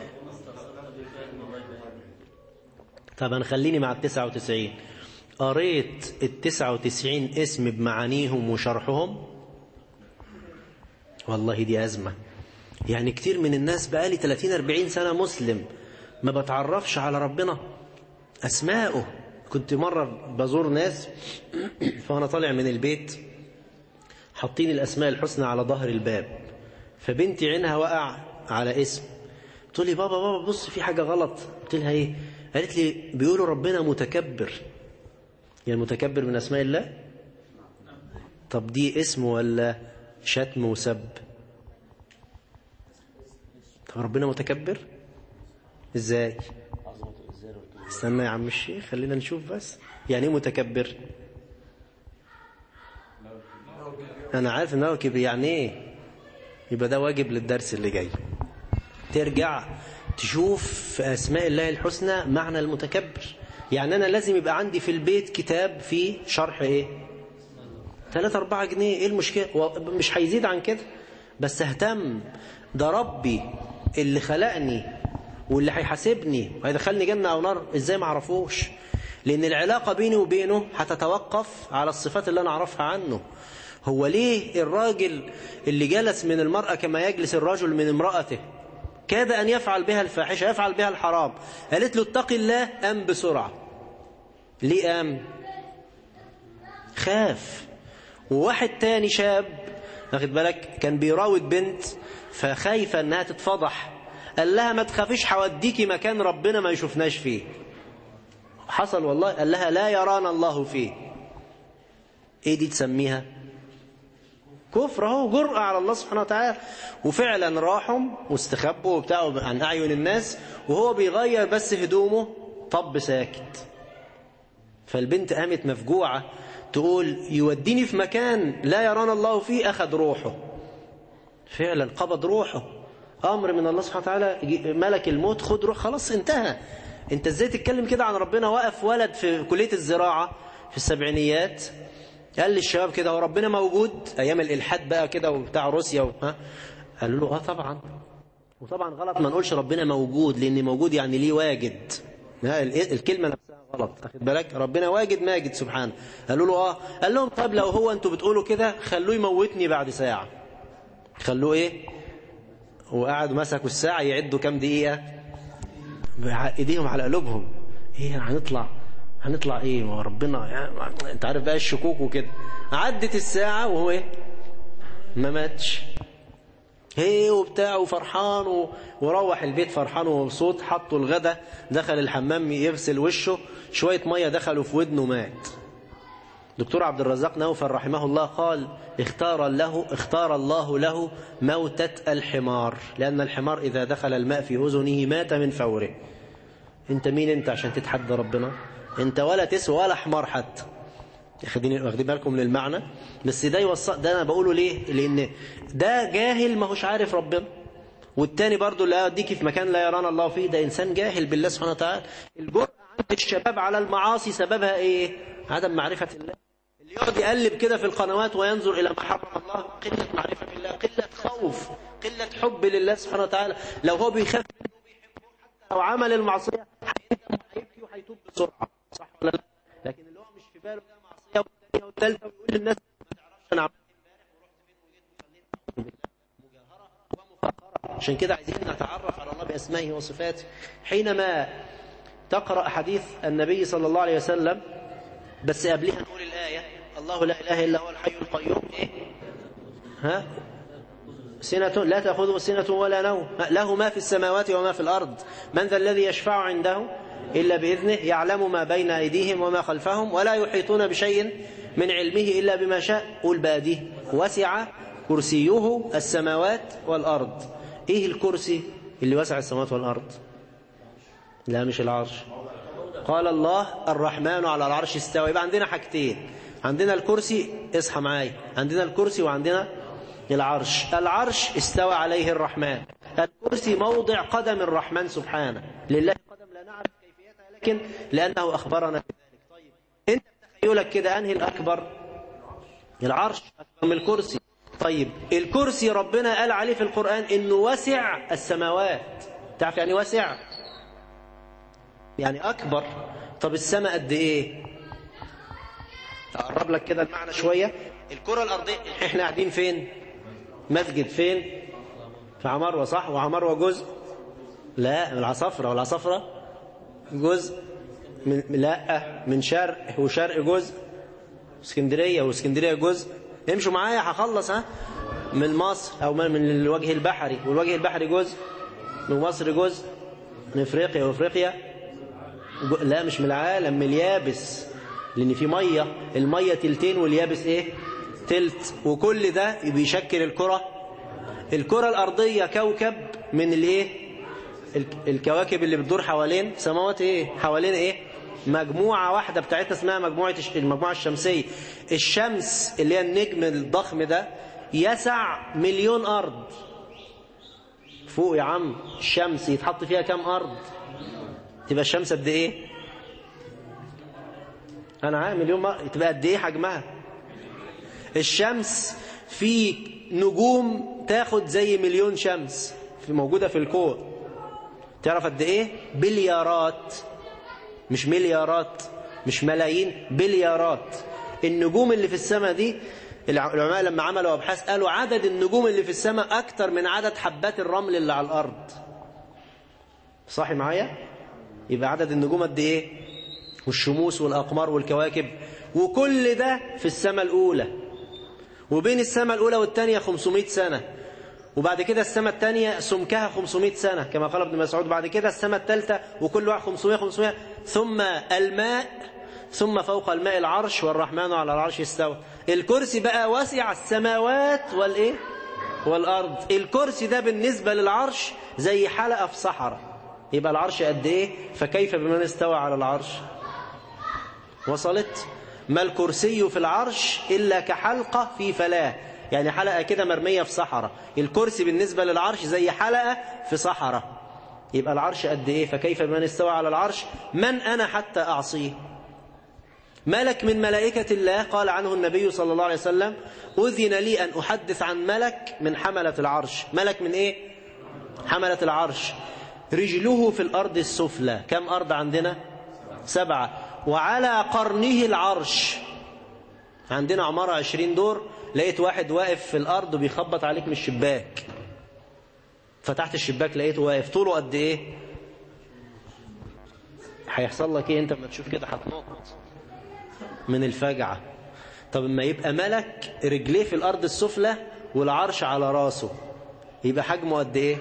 طب أنا خليني مع التسعة وتسعين قريت التسعة وتسعين اسم بمعانيهم وشرحهم والله دي أزمة يعني كتير من الناس بقالي 30-40 سنة مسلم ما بتعرفش على ربنا أسماءه كنت مرة بزور ناس فأنا طالع من البيت حاطين الأسماء الحسنى على ظهر الباب فبنتي عينها وقع على اسم تقول لي بابا بابا بص في حاجة غلط قلت لها ايه قالت لي بيقولوا ربنا متكبر يعني متكبر من أسماء الله طب دي اسم ولا شتم وسب طب ربنا متكبر ازاي استنى يا عم الشيخ خلينا نشوف بس يعني ايه متكبر انا عارف ان هو كبير يعني ايه يبقى ده واجب للدرس اللي جاي ترجع تشوف في اسماء الله الحسنى معنى المتكبر يعني انا لازم يبقى عندي في البيت كتاب فيه شرح ايه 3 4 جنيه ايه المشكله مش هيزيد عن كده بس اهتم ده ربي اللي خلقني واللي هيحاسبني وهيدخلني جنة أو نار إزاي ما اعرفوش لأن العلاقة بيني وبينه هتتوقف على الصفات اللي أنا أعرفها عنه هو ليه الراجل اللي جلس من المرأة كما يجلس الرجل من امرأته كاد أن يفعل بها الفاحشة يفعل بها الحرام قالت له اتق الله أم بسرعة ليه أم خاف وواحد تاني شاب واخد بالك كان بيراود بنت فخايفة انها تتفضح قال لها ما تخافيش هوديكي مكان ربنا ما يشوفناش فيه حصل والله قال لها لا يرانا الله فيه ايه دي تسميها كفر اهو جرأة على الله سبحانه وتعالى وفعلا راحوا واستخبوا وبتاعوا عن أعين الناس وهو بيغير بس هدومه طب ساكت فالبنت قامت مفجوعة تقول يوديني في مكان لا يرانا الله فيه أخذ روحه فعلا قبض روحه أمر من الله سبحانه وتعالى ملك الموت خد روح خلاص انتهى انت ازاي تتكلم كده عن ربنا وقف ولد في كلية الزراعة في السبعينيات قال للشباب كده هو ربنا موجود ايام الالحاد بقى كده وبتاع روسيا ها قالوا له اه طبعا وطبعا غلط ما نقولش ربنا موجود لان موجود يعني ليه واجد الكلمه نفسها غلط اخد بالك ربنا واجد ماجد سبحانه قالوا له اه قال لهم طب لو هو انتوا بتقولوا كده خلوه يموتني بعد ساعه خلوه ايه وقعدوا مسكوا الساعه يعدوا كام دقيقه ايديهم على قلوبهم ايه هنطلع هنطلع ايه ما ربنا يعني انت عارف بقى الشكوك وكده عدت الساعة وهو ايه ما ماتش هي وبتاع وفرحان و... وروح البيت فرحان ومبسوط حطوا الغدا دخل الحمام يغسل وشه شوية مية دخلوا في ودنه مات دكتور عبد الرزاق نوفل رحمه الله قال اختار له اختار الله له موتة الحمار لأن الحمار إذا دخل الماء في أذنه مات من فوره انت مين انت عشان تتحدى ربنا انت ولا تسوى ولا حمار حتى واخدين واخدين بالكم من المعنى بس ده يوصل ده انا بقوله ليه لان ده جاهل ما هوش عارف ربنا والتاني برضو اللي هيوديكي في مكان لا يرانا الله فيه ده انسان جاهل بالله سبحانه وتعالى الجرأة عند الشباب على المعاصي سببها ايه عدم معرفة الله اللي يقعد يقلب كده في القنوات وينظر الى ما حرم الله قلة معرفة بالله قلة خوف قلة حب لله سبحانه وتعالى لو هو بيخاف منه وبيحبه حتى لو عمل المعصية هيندم وهيبكي وهيتوب بسرعة صح ولا لا لكن اللي هو مش في باله ده معصيه والثانيه والثالثه ويقول للناس ما تعرفش انا عملت امبارح ورحت فين وجيت وخليت مجاهره ومفخره عشان كده عايزين نتعرف على الله باسمائه وصفاته حينما تقرا حديث النبي صلى الله عليه وسلم بس قبلها نقول الايه الله لا اله الا هو الحي القيوم ايه ها سنة لا تأخذه سنة ولا نوم له ما في السماوات وما في الأرض من ذا الذي يشفع عنده إلا بإذنه يعلم ما بين أيديهم وما خلفهم ولا يحيطون بشيء من علمه إلا بما شاء قل باديه وسع كرسيه السماوات والأرض إيه الكرسي اللي وسع السماوات والأرض لا مش العرش قال الله الرحمن على العرش استوى يبقى عندنا حاجتين عندنا الكرسي اصحى معايا عندنا الكرسي وعندنا العرش العرش استوى عليه الرحمن الكرسي موضع قدم الرحمن سبحانه لله قدم لا نعرف كيفيتها لكن لأنه أخبرنا بذلك طيب أنت بتخيلك كده أنهي الأكبر العرش أكبر من الكرسي طيب الكرسي ربنا قال عليه في القرآن إنه وسع السماوات تعرف يعني وسع يعني أكبر طب السماء قد إيه أقرب لك كده المعنى شوية الكرة الأرضية إحنا قاعدين فين مسجد فين في عمروة صح وعمروة جزء لا من العصفرة والعصفرة جزء من لا من شرق وشرق جزء اسكندرية واسكندرية جزء امشوا معايا هخلص ها من مصر او من الوجه البحري والوجه البحري جزء من مصر جزء من افريقيا وافريقيا لا مش من العالم من اليابس لان في ميه الميه تلتين واليابس ايه تلت وكل ده بيشكل الكره الكره الارضيه كوكب من الايه الك- الكواكب اللي بتدور حوالين سماوات ايه حوالين ايه مجموعة واحدة بتاعتنا اسمها مجموعة الش- المجموعة الشمسية الشمس اللي هي النجم الضخم ده يسع مليون أرض فوق يا عم الشمس يتحط فيها كام أرض تبقى الشمس قد ايه انا عارف مليون مرة تبقى قد ايه حجمها الشمس في نجوم تاخد زي مليون شمس في موجودة في الكون تعرف قد ايه بليارات مش مليارات مش ملايين بليارات النجوم اللي في السماء دي الع- العلماء لما عملوا ابحاث قالوا عدد النجوم اللي في السماء اكتر من عدد حبات الرمل اللي على الارض صاحي معايا يبقى عدد النجوم قد ايه والشموس والاقمار والكواكب وكل ده في السماء الاولى وبين السماء الاولى والثانيه 500 سنه وبعد كده السماء الثانيه سمكها 500 سنه كما قال ابن مسعود بعد كده السماء الثالثه وكل واحد 500 500 ثم الماء ثم فوق الماء العرش والرحمن على العرش استوى الكرسي بقى وسع السماوات والايه والارض الكرسي ده بالنسبه للعرش زي حلقه في صحراء يبقى العرش قد ايه فكيف بمن استوى على العرش وصلت ما الكرسي في العرش إلا كحلقة في فلاة يعني حلقة كده مرمية في صحراء الكرسي بالنسبة للعرش زي حلقة في صحراء يبقى العرش قد إيه فكيف بمن استوى على العرش من أنا حتى أعصيه ملك من ملائكة الله قال عنه النبي صلى الله عليه وسلم أذن لي أن أحدث عن ملك من حملة العرش ملك من إيه حملة العرش رجله في الأرض السفلى كم أرض عندنا سبعة وعلى قرنه العرش عندنا عمارة عشرين دور لقيت واحد واقف في الأرض وبيخبط عليك من الشباك فتحت الشباك لقيته واقف طوله قد إيه هيحصل لك إيه أنت لما تشوف كده هتنط من الفجعة طب اما يبقى ملك رجليه في الأرض السفلى والعرش على راسه يبقى حجمه قد إيه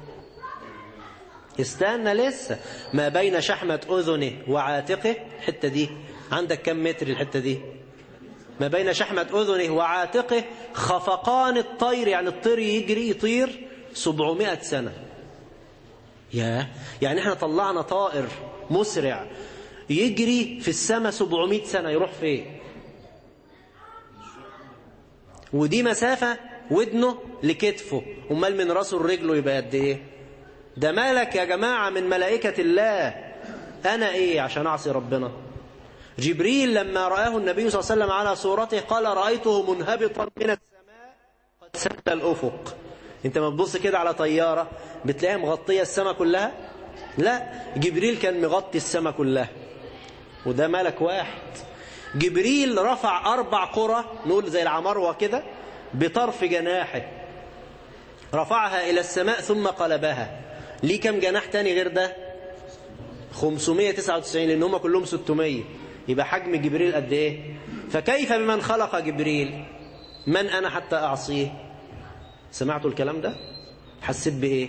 استنى لسه ما بين شحمة أذنه وعاتقه الحتة دي عندك كم متر الحتة دي ما بين شحمة أذنه وعاتقه خفقان الطير يعني الطير يجري يطير 700 سنة يا يعني احنا طلعنا طائر مسرع يجري في السماء 700 سنة يروح فين ودي مسافة ودنه لكتفه امال من راسه لرجله يبقى قد ايه ده مالك يا جماعة من ملائكة الله أنا إيه عشان أعصي ربنا جبريل لما رآه النبي صلى الله عليه وسلم على صورته قال رأيته منهبطا من السماء قد سد الأفق انت ما تبص كده على طيارة بتلاقيها مغطية السماء كلها لا جبريل كان مغطي السماء كلها وده ملك واحد جبريل رفع أربع قرى نقول زي العمروة كده بطرف جناحه رفعها إلى السماء ثم قلبها ليه كم جناح تاني غير ده 599 لأن هم كلهم 600 يبقى حجم جبريل قد إيه فكيف بمن خلق جبريل من أنا حتى أعصيه سمعتوا الكلام ده حسيت بإيه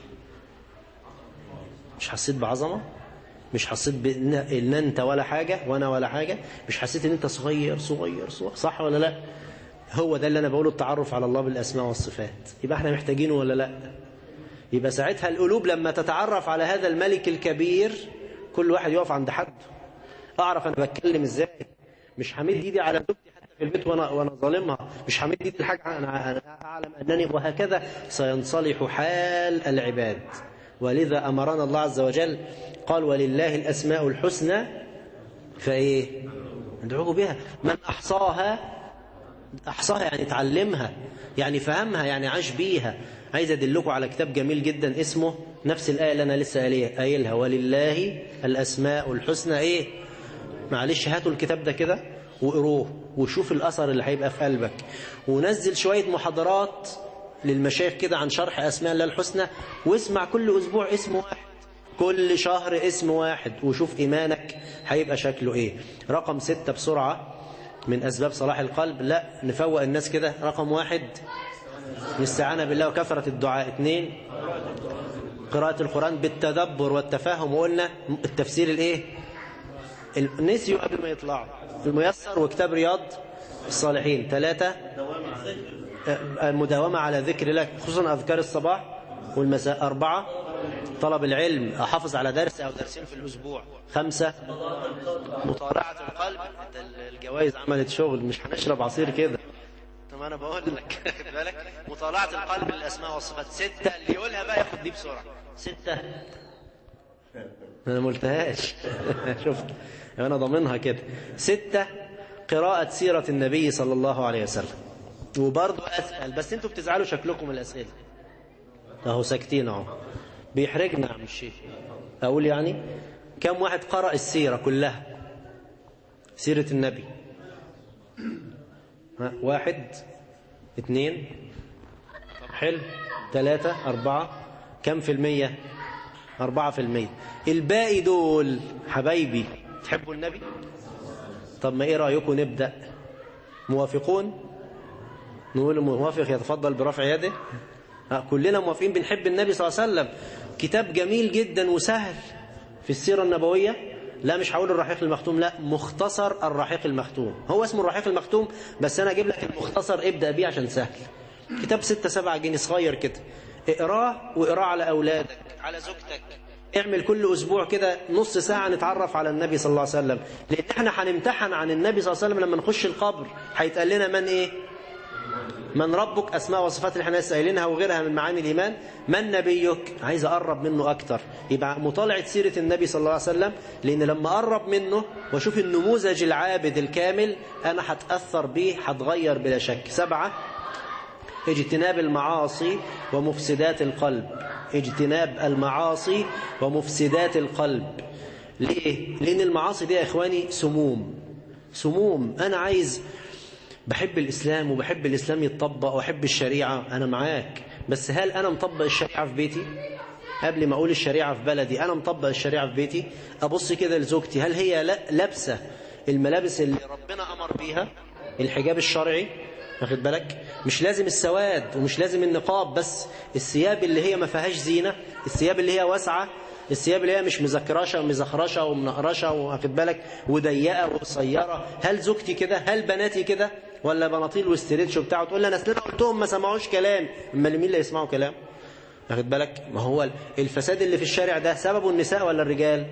مش حسيت بعظمة مش حسيت بان انت ولا حاجة وانا ولا حاجة مش حسيت ان انت صغير صغير صغير صح ولا لا هو ده اللي انا بقوله التعرف على الله بالاسماء والصفات يبقى احنا محتاجينه ولا لا يبقى ساعتها القلوب لما تتعرف على هذا الملك الكبير كل واحد يقف عند حد اعرف انا بتكلم ازاي مش همد ايدي على زوجتي حتى في البيت وانا وانا ظالمها مش همد ايدي لحاجه انا انا اعلم انني وهكذا سينصلح حال العباد ولذا امرنا الله عز وجل قال ولله الاسماء الحسنى فايه ادعوه بها من احصاها احصاها يعني تعلمها يعني فهمها يعني عاش بيها عايز ادلكم على كتاب جميل جدا اسمه نفس الايه اللي انا لسه قايلها ولله الاسماء الحسنى ايه معلش هاتوا الكتاب ده كده وقروه وشوف الاثر اللي هيبقى في قلبك ونزل شويه محاضرات للمشايخ كده عن شرح اسماء الله الحسنى واسمع كل اسبوع اسم واحد كل شهر اسم واحد وشوف ايمانك هيبقى شكله ايه رقم ستة بسرعه من أسباب صلاح القلب لا نفوق الناس كده رقم واحد الاستعانة بالله وكثرة الدعاء اثنين قراءة القرآن بالتدبر والتفاهم وقلنا التفسير الايه نسيوا قبل ما يطلعوا الميسر وكتاب رياض الصالحين ثلاثة المداومة على ذكر الله خصوصا أذكار الصباح والمساء أربعة طلب العلم أحافظ على درس أو درسين في الأسبوع خمسة مطالعة القلب ده الجوائز عملت شغل مش هنشرب عصير كده طب أنا بقول لك خد بالك مطالعة القلب للأسماء والصفات ستة اللي يقولها بقى ياخد دي بسرعة ستة أنا ما قلتهاش شفت أنا ضامنها كده ستة قراءة سيرة النبي صلى الله عليه وسلم وبرضه أسأل بس أنتوا بتزعلوا شكلكم الأسئلة أهو ساكتين أهو بيحرجنا يا عم الشيخ أقول يعني كم واحد قرأ السيرة كلها سيرة النبي ها واحد اثنين طب حلو ثلاثة أربعة كم في المية أربعة في المية الباقي دول حبايبي تحبوا النبي طب ما إيه رأيكم نبدأ موافقون نقول موافق يتفضل برفع يده كلنا موافقين بنحب النبي صلى الله عليه وسلم كتاب جميل جدا وسهل في السيرة النبوية لا مش هقول الرحيق المختوم لا مختصر الرحيق المختوم هو اسمه الرحيق المختوم بس انا اجيب لك المختصر ابدأ بيه عشان سهل كتاب ستة سبعة جنيه صغير كده اقراه واقراه على اولادك على زوجتك اعمل كل اسبوع كده نص ساعة نتعرف على النبي صلى الله عليه وسلم لان احنا هنمتحن عن النبي صلى الله عليه وسلم لما نخش القبر هيتقال لنا من ايه من ربك أسماء وصفات اللي احنا لسه قايلينها وغيرها من معاني الإيمان من نبيك عايز أقرب منه أكتر يبقى مطالعة سيرة النبي صلى الله عليه وسلم لأن لما أقرب منه وأشوف النموذج العابد الكامل أنا هتأثر بيه هتغير بلا شك سبعة اجتناب المعاصي ومفسدات القلب اجتناب المعاصي ومفسدات القلب ليه؟ لأن المعاصي دي يا إخواني سموم سموم أنا عايز بحب الإسلام وبحب الإسلام يتطبق وأحب الشريعة أنا معاك بس هل أنا مطبق الشريعة في بيتي قبل ما أقول الشريعة في بلدي أنا مطبق الشريعة في بيتي أبص كده لزوجتي هل هي لابسة الملابس اللي ربنا أمر بيها الحجاب الشرعي واخد بالك مش لازم السواد ومش لازم النقاب بس الثياب اللي هي ما فيهاش زينة الثياب اللي هي واسعة الثياب اللي هي مش مزكرشة ومزخرشة ومنقرشة واخد بالك وضيقة وقصيرة هل زوجتي كده هل بناتي كده ولا بناطيل واستريتش وبتاع وتقول لي انا اصل انا قلتهم ما سمعوش كلام اما مين اللي يسمعوا كلام واخد بالك ما هو الفساد اللي في الشارع ده سببه النساء ولا الرجال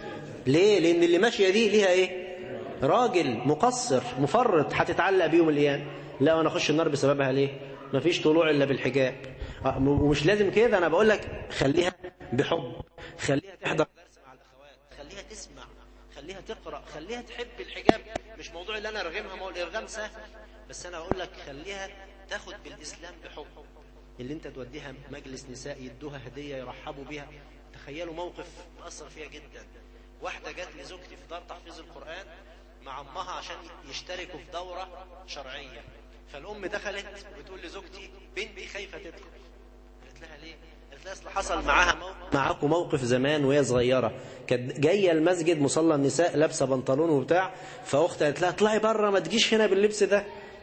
ليه لان اللي ماشيه دي ليها ايه راجل مقصر مفرط هتتعلق بيهم الايام لا وانا اخش النار بسببها ليه مفيش طلوع الا بالحجاب ومش لازم كده انا بقول لك خليها بحب خليها تحضر درس مع الاخوات خليها تسمع خليها تقرا خليها تحب الحجاب مش موضوع اللي انا ارغمها ما هو الارغام سهل بس انا اقول لك خليها تاخد بالاسلام بحب اللي انت توديها مجلس نساء يدوها هديه يرحبوا بيها تخيلوا موقف اثر فيها جدا واحده جت لزوجتي في دار تحفيظ القران مع امها عشان يشتركوا في دوره شرعيه فالام دخلت بتقول لزوجتي بنتي خايفه تدخل قالت لها ليه قالت لها اصل حصل معاها موقف معاكم موقف زمان وهي صغيره كانت جايه المسجد مصلى النساء لابسه بنطلون وبتاع فاختها قالت لها اطلعي بره ما تجيش هنا باللبس ده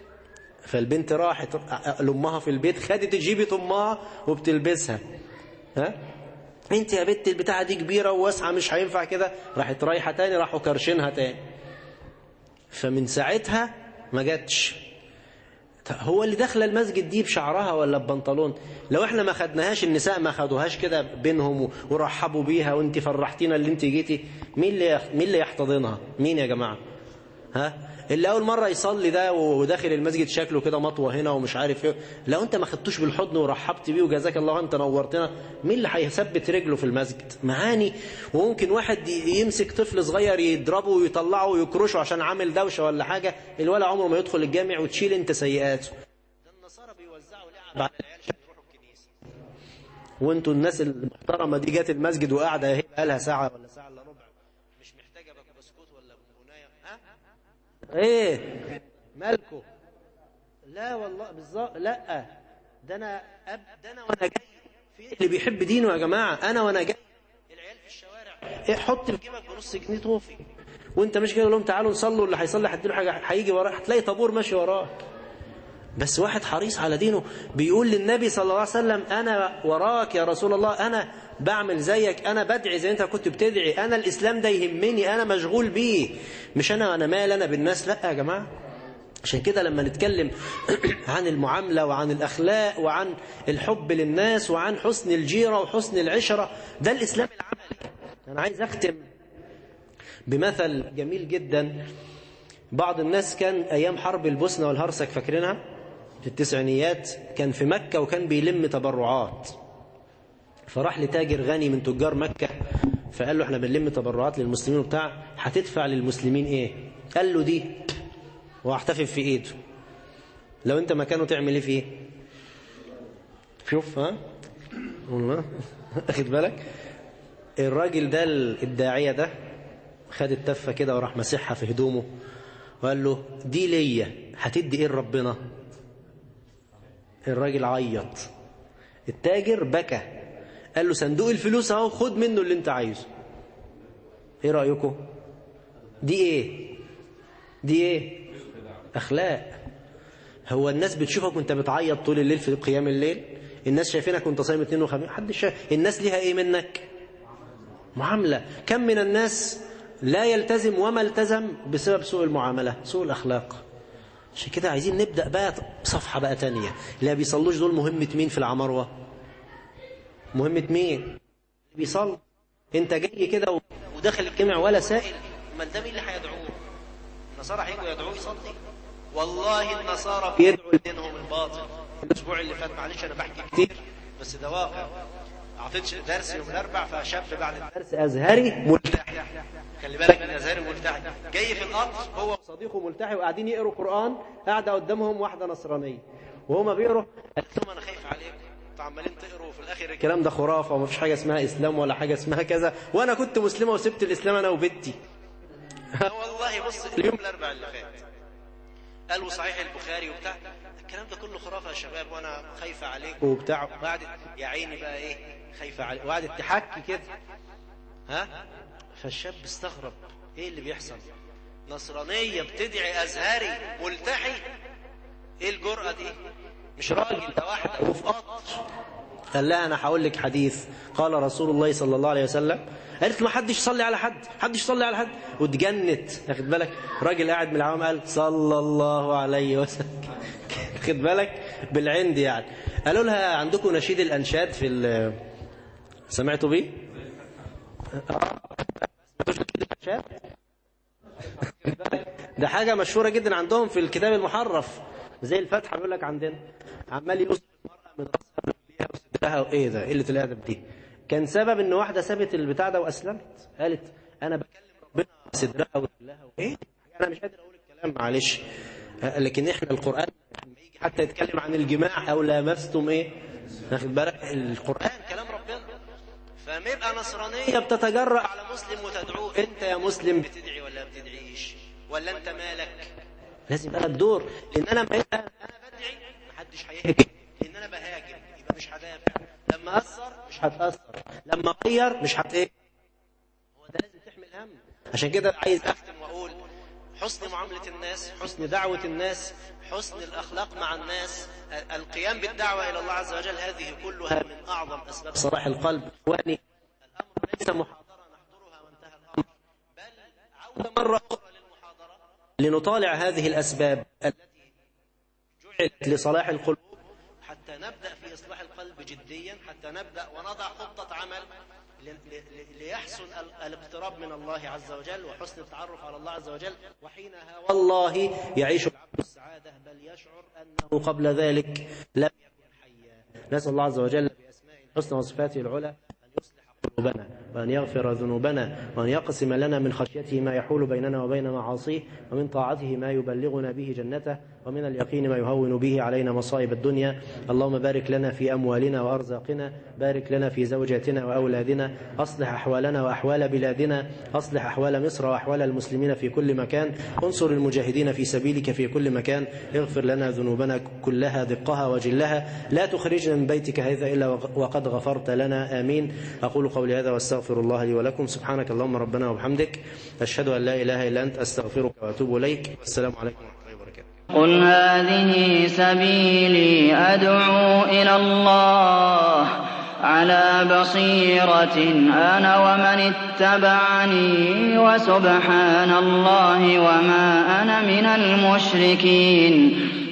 فالبنت راحت لامها في البيت خدت جيبه امها وبتلبسها ها انت يا بنت البتاعه دي كبيره وواسعه مش هينفع كده راحت رايحه تاني راحوا كرشينها تاني فمن ساعتها ما جاتش هو اللي داخله المسجد دي بشعرها ولا ببنطلون لو احنا ما خدناهاش النساء ما خدوهاش كده بينهم ورحبوا بيها وانت فرحتينا اللي انت جيتي مين اللي مين اللي يحتضنها مين يا جماعه ها اللي اول مره يصلي ده وداخل المسجد شكله كده مطوه هنا ومش عارف ايه لو انت ما خدتوش بالحضن ورحبت بيه وجزاك الله انت نورتنا مين اللي هيثبت رجله في المسجد معاني وممكن واحد يمسك طفل صغير يضربه ويطلعه ويكرشه عشان عامل دوشه ولا حاجه الولا عمره ما يدخل الجامع وتشيل انت سيئاته ده النصارى بيوزعوا لعب على العيال عشان يروحوا الكنيسه وانتوا الناس المحترمه دي جت المسجد وقاعده اهي بقالها ساعه ولا ساعه الا ربع مش محتاجه بسكوت ولا بونبونايه ها ايه مالكو لا والله بالظبط لا ده انا أب ده انا وانا جاي في اللي بيحب دينه يا جماعه انا وانا جاي العيال في الشوارع إيه حط في جيبك بنص جنيه طوفي وانت مش كده لهم تعالوا نصلوا اللي هيصلي هديله حاجه هيجي وراك هتلاقي طابور ماشي وراك بس واحد حريص على دينه بيقول للنبي صلى الله عليه وسلم انا وراك يا رسول الله انا بعمل زيك انا بدعي زي انت كنت بتدعي انا الاسلام ده يهمني انا مشغول بيه مش انا انا مال انا بالناس لا يا جماعه عشان كده لما نتكلم عن المعاملة وعن الأخلاق وعن الحب للناس وعن حسن الجيرة وحسن العشرة ده الإسلام العملي أنا عايز أختم بمثل جميل جدا بعض الناس كان أيام حرب البوسنة والهرسك فاكرينها في التسعينيات كان في مكة وكان بيلم تبرعات فراح لتاجر غني من تجار مكة فقال له احنا بنلم تبرعات للمسلمين وبتاع هتدفع للمسلمين ايه قال له دي واحتفل في ايده لو انت مكانه تعمل ايه فيه شوف ها والله اخد بالك الراجل ده الداعية ده خد التفة كده وراح مسحها في هدومه وقال له دي ليا هتدي ايه لربنا الراجل عيط التاجر بكى قال له صندوق الفلوس اهو خد منه اللي انت عايزه ايه رأيكم دي ايه دي ايه اخلاق هو الناس بتشوفك وانت بتعيط طول الليل في قيام الليل الناس شايفينك وانت صايم اثنين وخميس حد شايف الناس ليها ايه منك معاملة كم من الناس لا يلتزم وما التزم بسبب سوء المعاملة سوء الأخلاق عشان كده عايزين نبدأ بقى صفحة بقى تانية لا بيصلوش دول مهمة مين في العمروة مهمة مين بيصل انت جاي كده وداخل الجامع ولا سائل ما ده مين اللي هيدعوه النصارى هيجوا يدعوه يصلي والله النصارى بيدعوا لدينهم الباطل الاسبوع اللي فات معلش انا بحكي كتير بس ده واقع اعطيت درس يوم الاربع فشاب بعد الدرس ازهري ملتحي خلي بالك من ازهري ملتحي جاي في القطر هو وصديقه ملتحي وقاعدين يقروا قران قاعده قدامهم واحده نصرانيه وهما بيقروا قالت لهم انا خايف عليكم انتوا عمالين تقروا في الاخر الكلام ده خرافه وما فيش حاجه اسمها اسلام ولا حاجه اسمها كذا وانا كنت مسلمه وسبت الاسلام انا وبنتي والله بص اليوم الاربع اللي فات قالوا صحيح البخاري وبتاع الكلام ده كله خرافه يا شباب وانا خايفه عليكم وبتاع وقعدت يا عيني بقى ايه خايفه عليك وقعدت تحكي كده ها فالشاب استغرب ايه اللي بيحصل نصرانيه بتدعي ازهري ملتحي ايه الجرأه دي مش راجل ده واحده وفي قطر قال لها انا هقول لك حديث قال رسول الله صلى الله عليه وسلم قالت ما حدش يصلي على حد حدش يصلي على حد واتجنت واخد بالك راجل قاعد من العوام قال صلى الله عليه وسلم واخد بالك بالعند يعني قالوا لها عندكم نشيد الانشاد في ال سمعتوا بيه ده حاجه مشهوره جدا عندهم في الكتاب المحرف زي الفتحه بيقول لك عندنا عمال يوصف المراه من راسها لرجليها وصدرها وايه ده قله الادب دي كان سبب ان واحده سابت البتاع ده واسلمت قالت انا بكلم ربنا صدرها ورجلها وايه انا مش قادر اقول الكلام معلش لكن احنا القران لما يجي حتى يتكلم عن الجماع او لامستم ايه واخد بالك القران كلام ربنا فما يبقى نصرانيه بتتجرأ على مسلم وتدعوه انت يا مسلم بتدعي ولا ما بتدعيش ولا انت مالك لازم يبقى لك دور لان انا ما يبقى انا بدعي محدش هيهاجم لان انا بهاجم يبقى مش هدافع لما اثر مش هتاثر لما اغير مش هت ايه هو ده لازم تحمل هم عشان كده عايز اختم واقول حسن معامله الناس حسن دعوه الناس حسن الاخلاق مع الناس القيام بالدعوه الى الله عز وجل هذه كلها من اعظم اسباب صلاح القلب اخواني الامر ليس محاضره نحضرها وانتهى الامر بل عوده مره اخرى للمحاضره لنطالع هذه الاسباب التي جعلت لصلاح القلوب حتى نبدأ في إصلاح القلب جديا حتى نبدأ ونضع خطة عمل ليحسن الاقتراب من الله عز وجل وحسن التعرف على الله عز وجل وحينها والله يعيش العبد السعادة بل يشعر أنه قبل ذلك لم يكن حيا نسأل الله عز وجل بأسمائه الحسنى وصفاته العلى أن يصلح قلوبنا وأن يغفر ذنوبنا وأن يقسم لنا من خشيته ما يحول بيننا وبين معاصيه ومن طاعته ما يبلغنا به جنته ومن اليقين ما يهون به علينا مصائب الدنيا اللهم بارك لنا في أموالنا وأرزاقنا بارك لنا في زوجاتنا وأولادنا أصلح أحوالنا وأحوال بلادنا أصلح أحوال مصر وأحوال المسلمين في كل مكان انصر المجاهدين في سبيلك في كل مكان اغفر لنا ذنوبنا كلها دقها وجلها لا تخرجنا من بيتك هذا إلا وقد غفرت لنا آمين أقول قولي هذا واستغفر الله لي ولكم سبحانك اللهم ربنا وبحمدك أشهد أن لا إله إلا أنت أستغفرك وأتوب إليك السلام عليكم ورحمة الله وبركاته قل هذه سبيلي أدعو إلى الله عَلَىٰ بَصِيرَةٍ أَنَا وَمَنِ اتَّبَعَنِي ۖ وَسُبْحَانَ اللَّهِ وَمَا أَنَا مِنَ الْمُشْرِكِينَ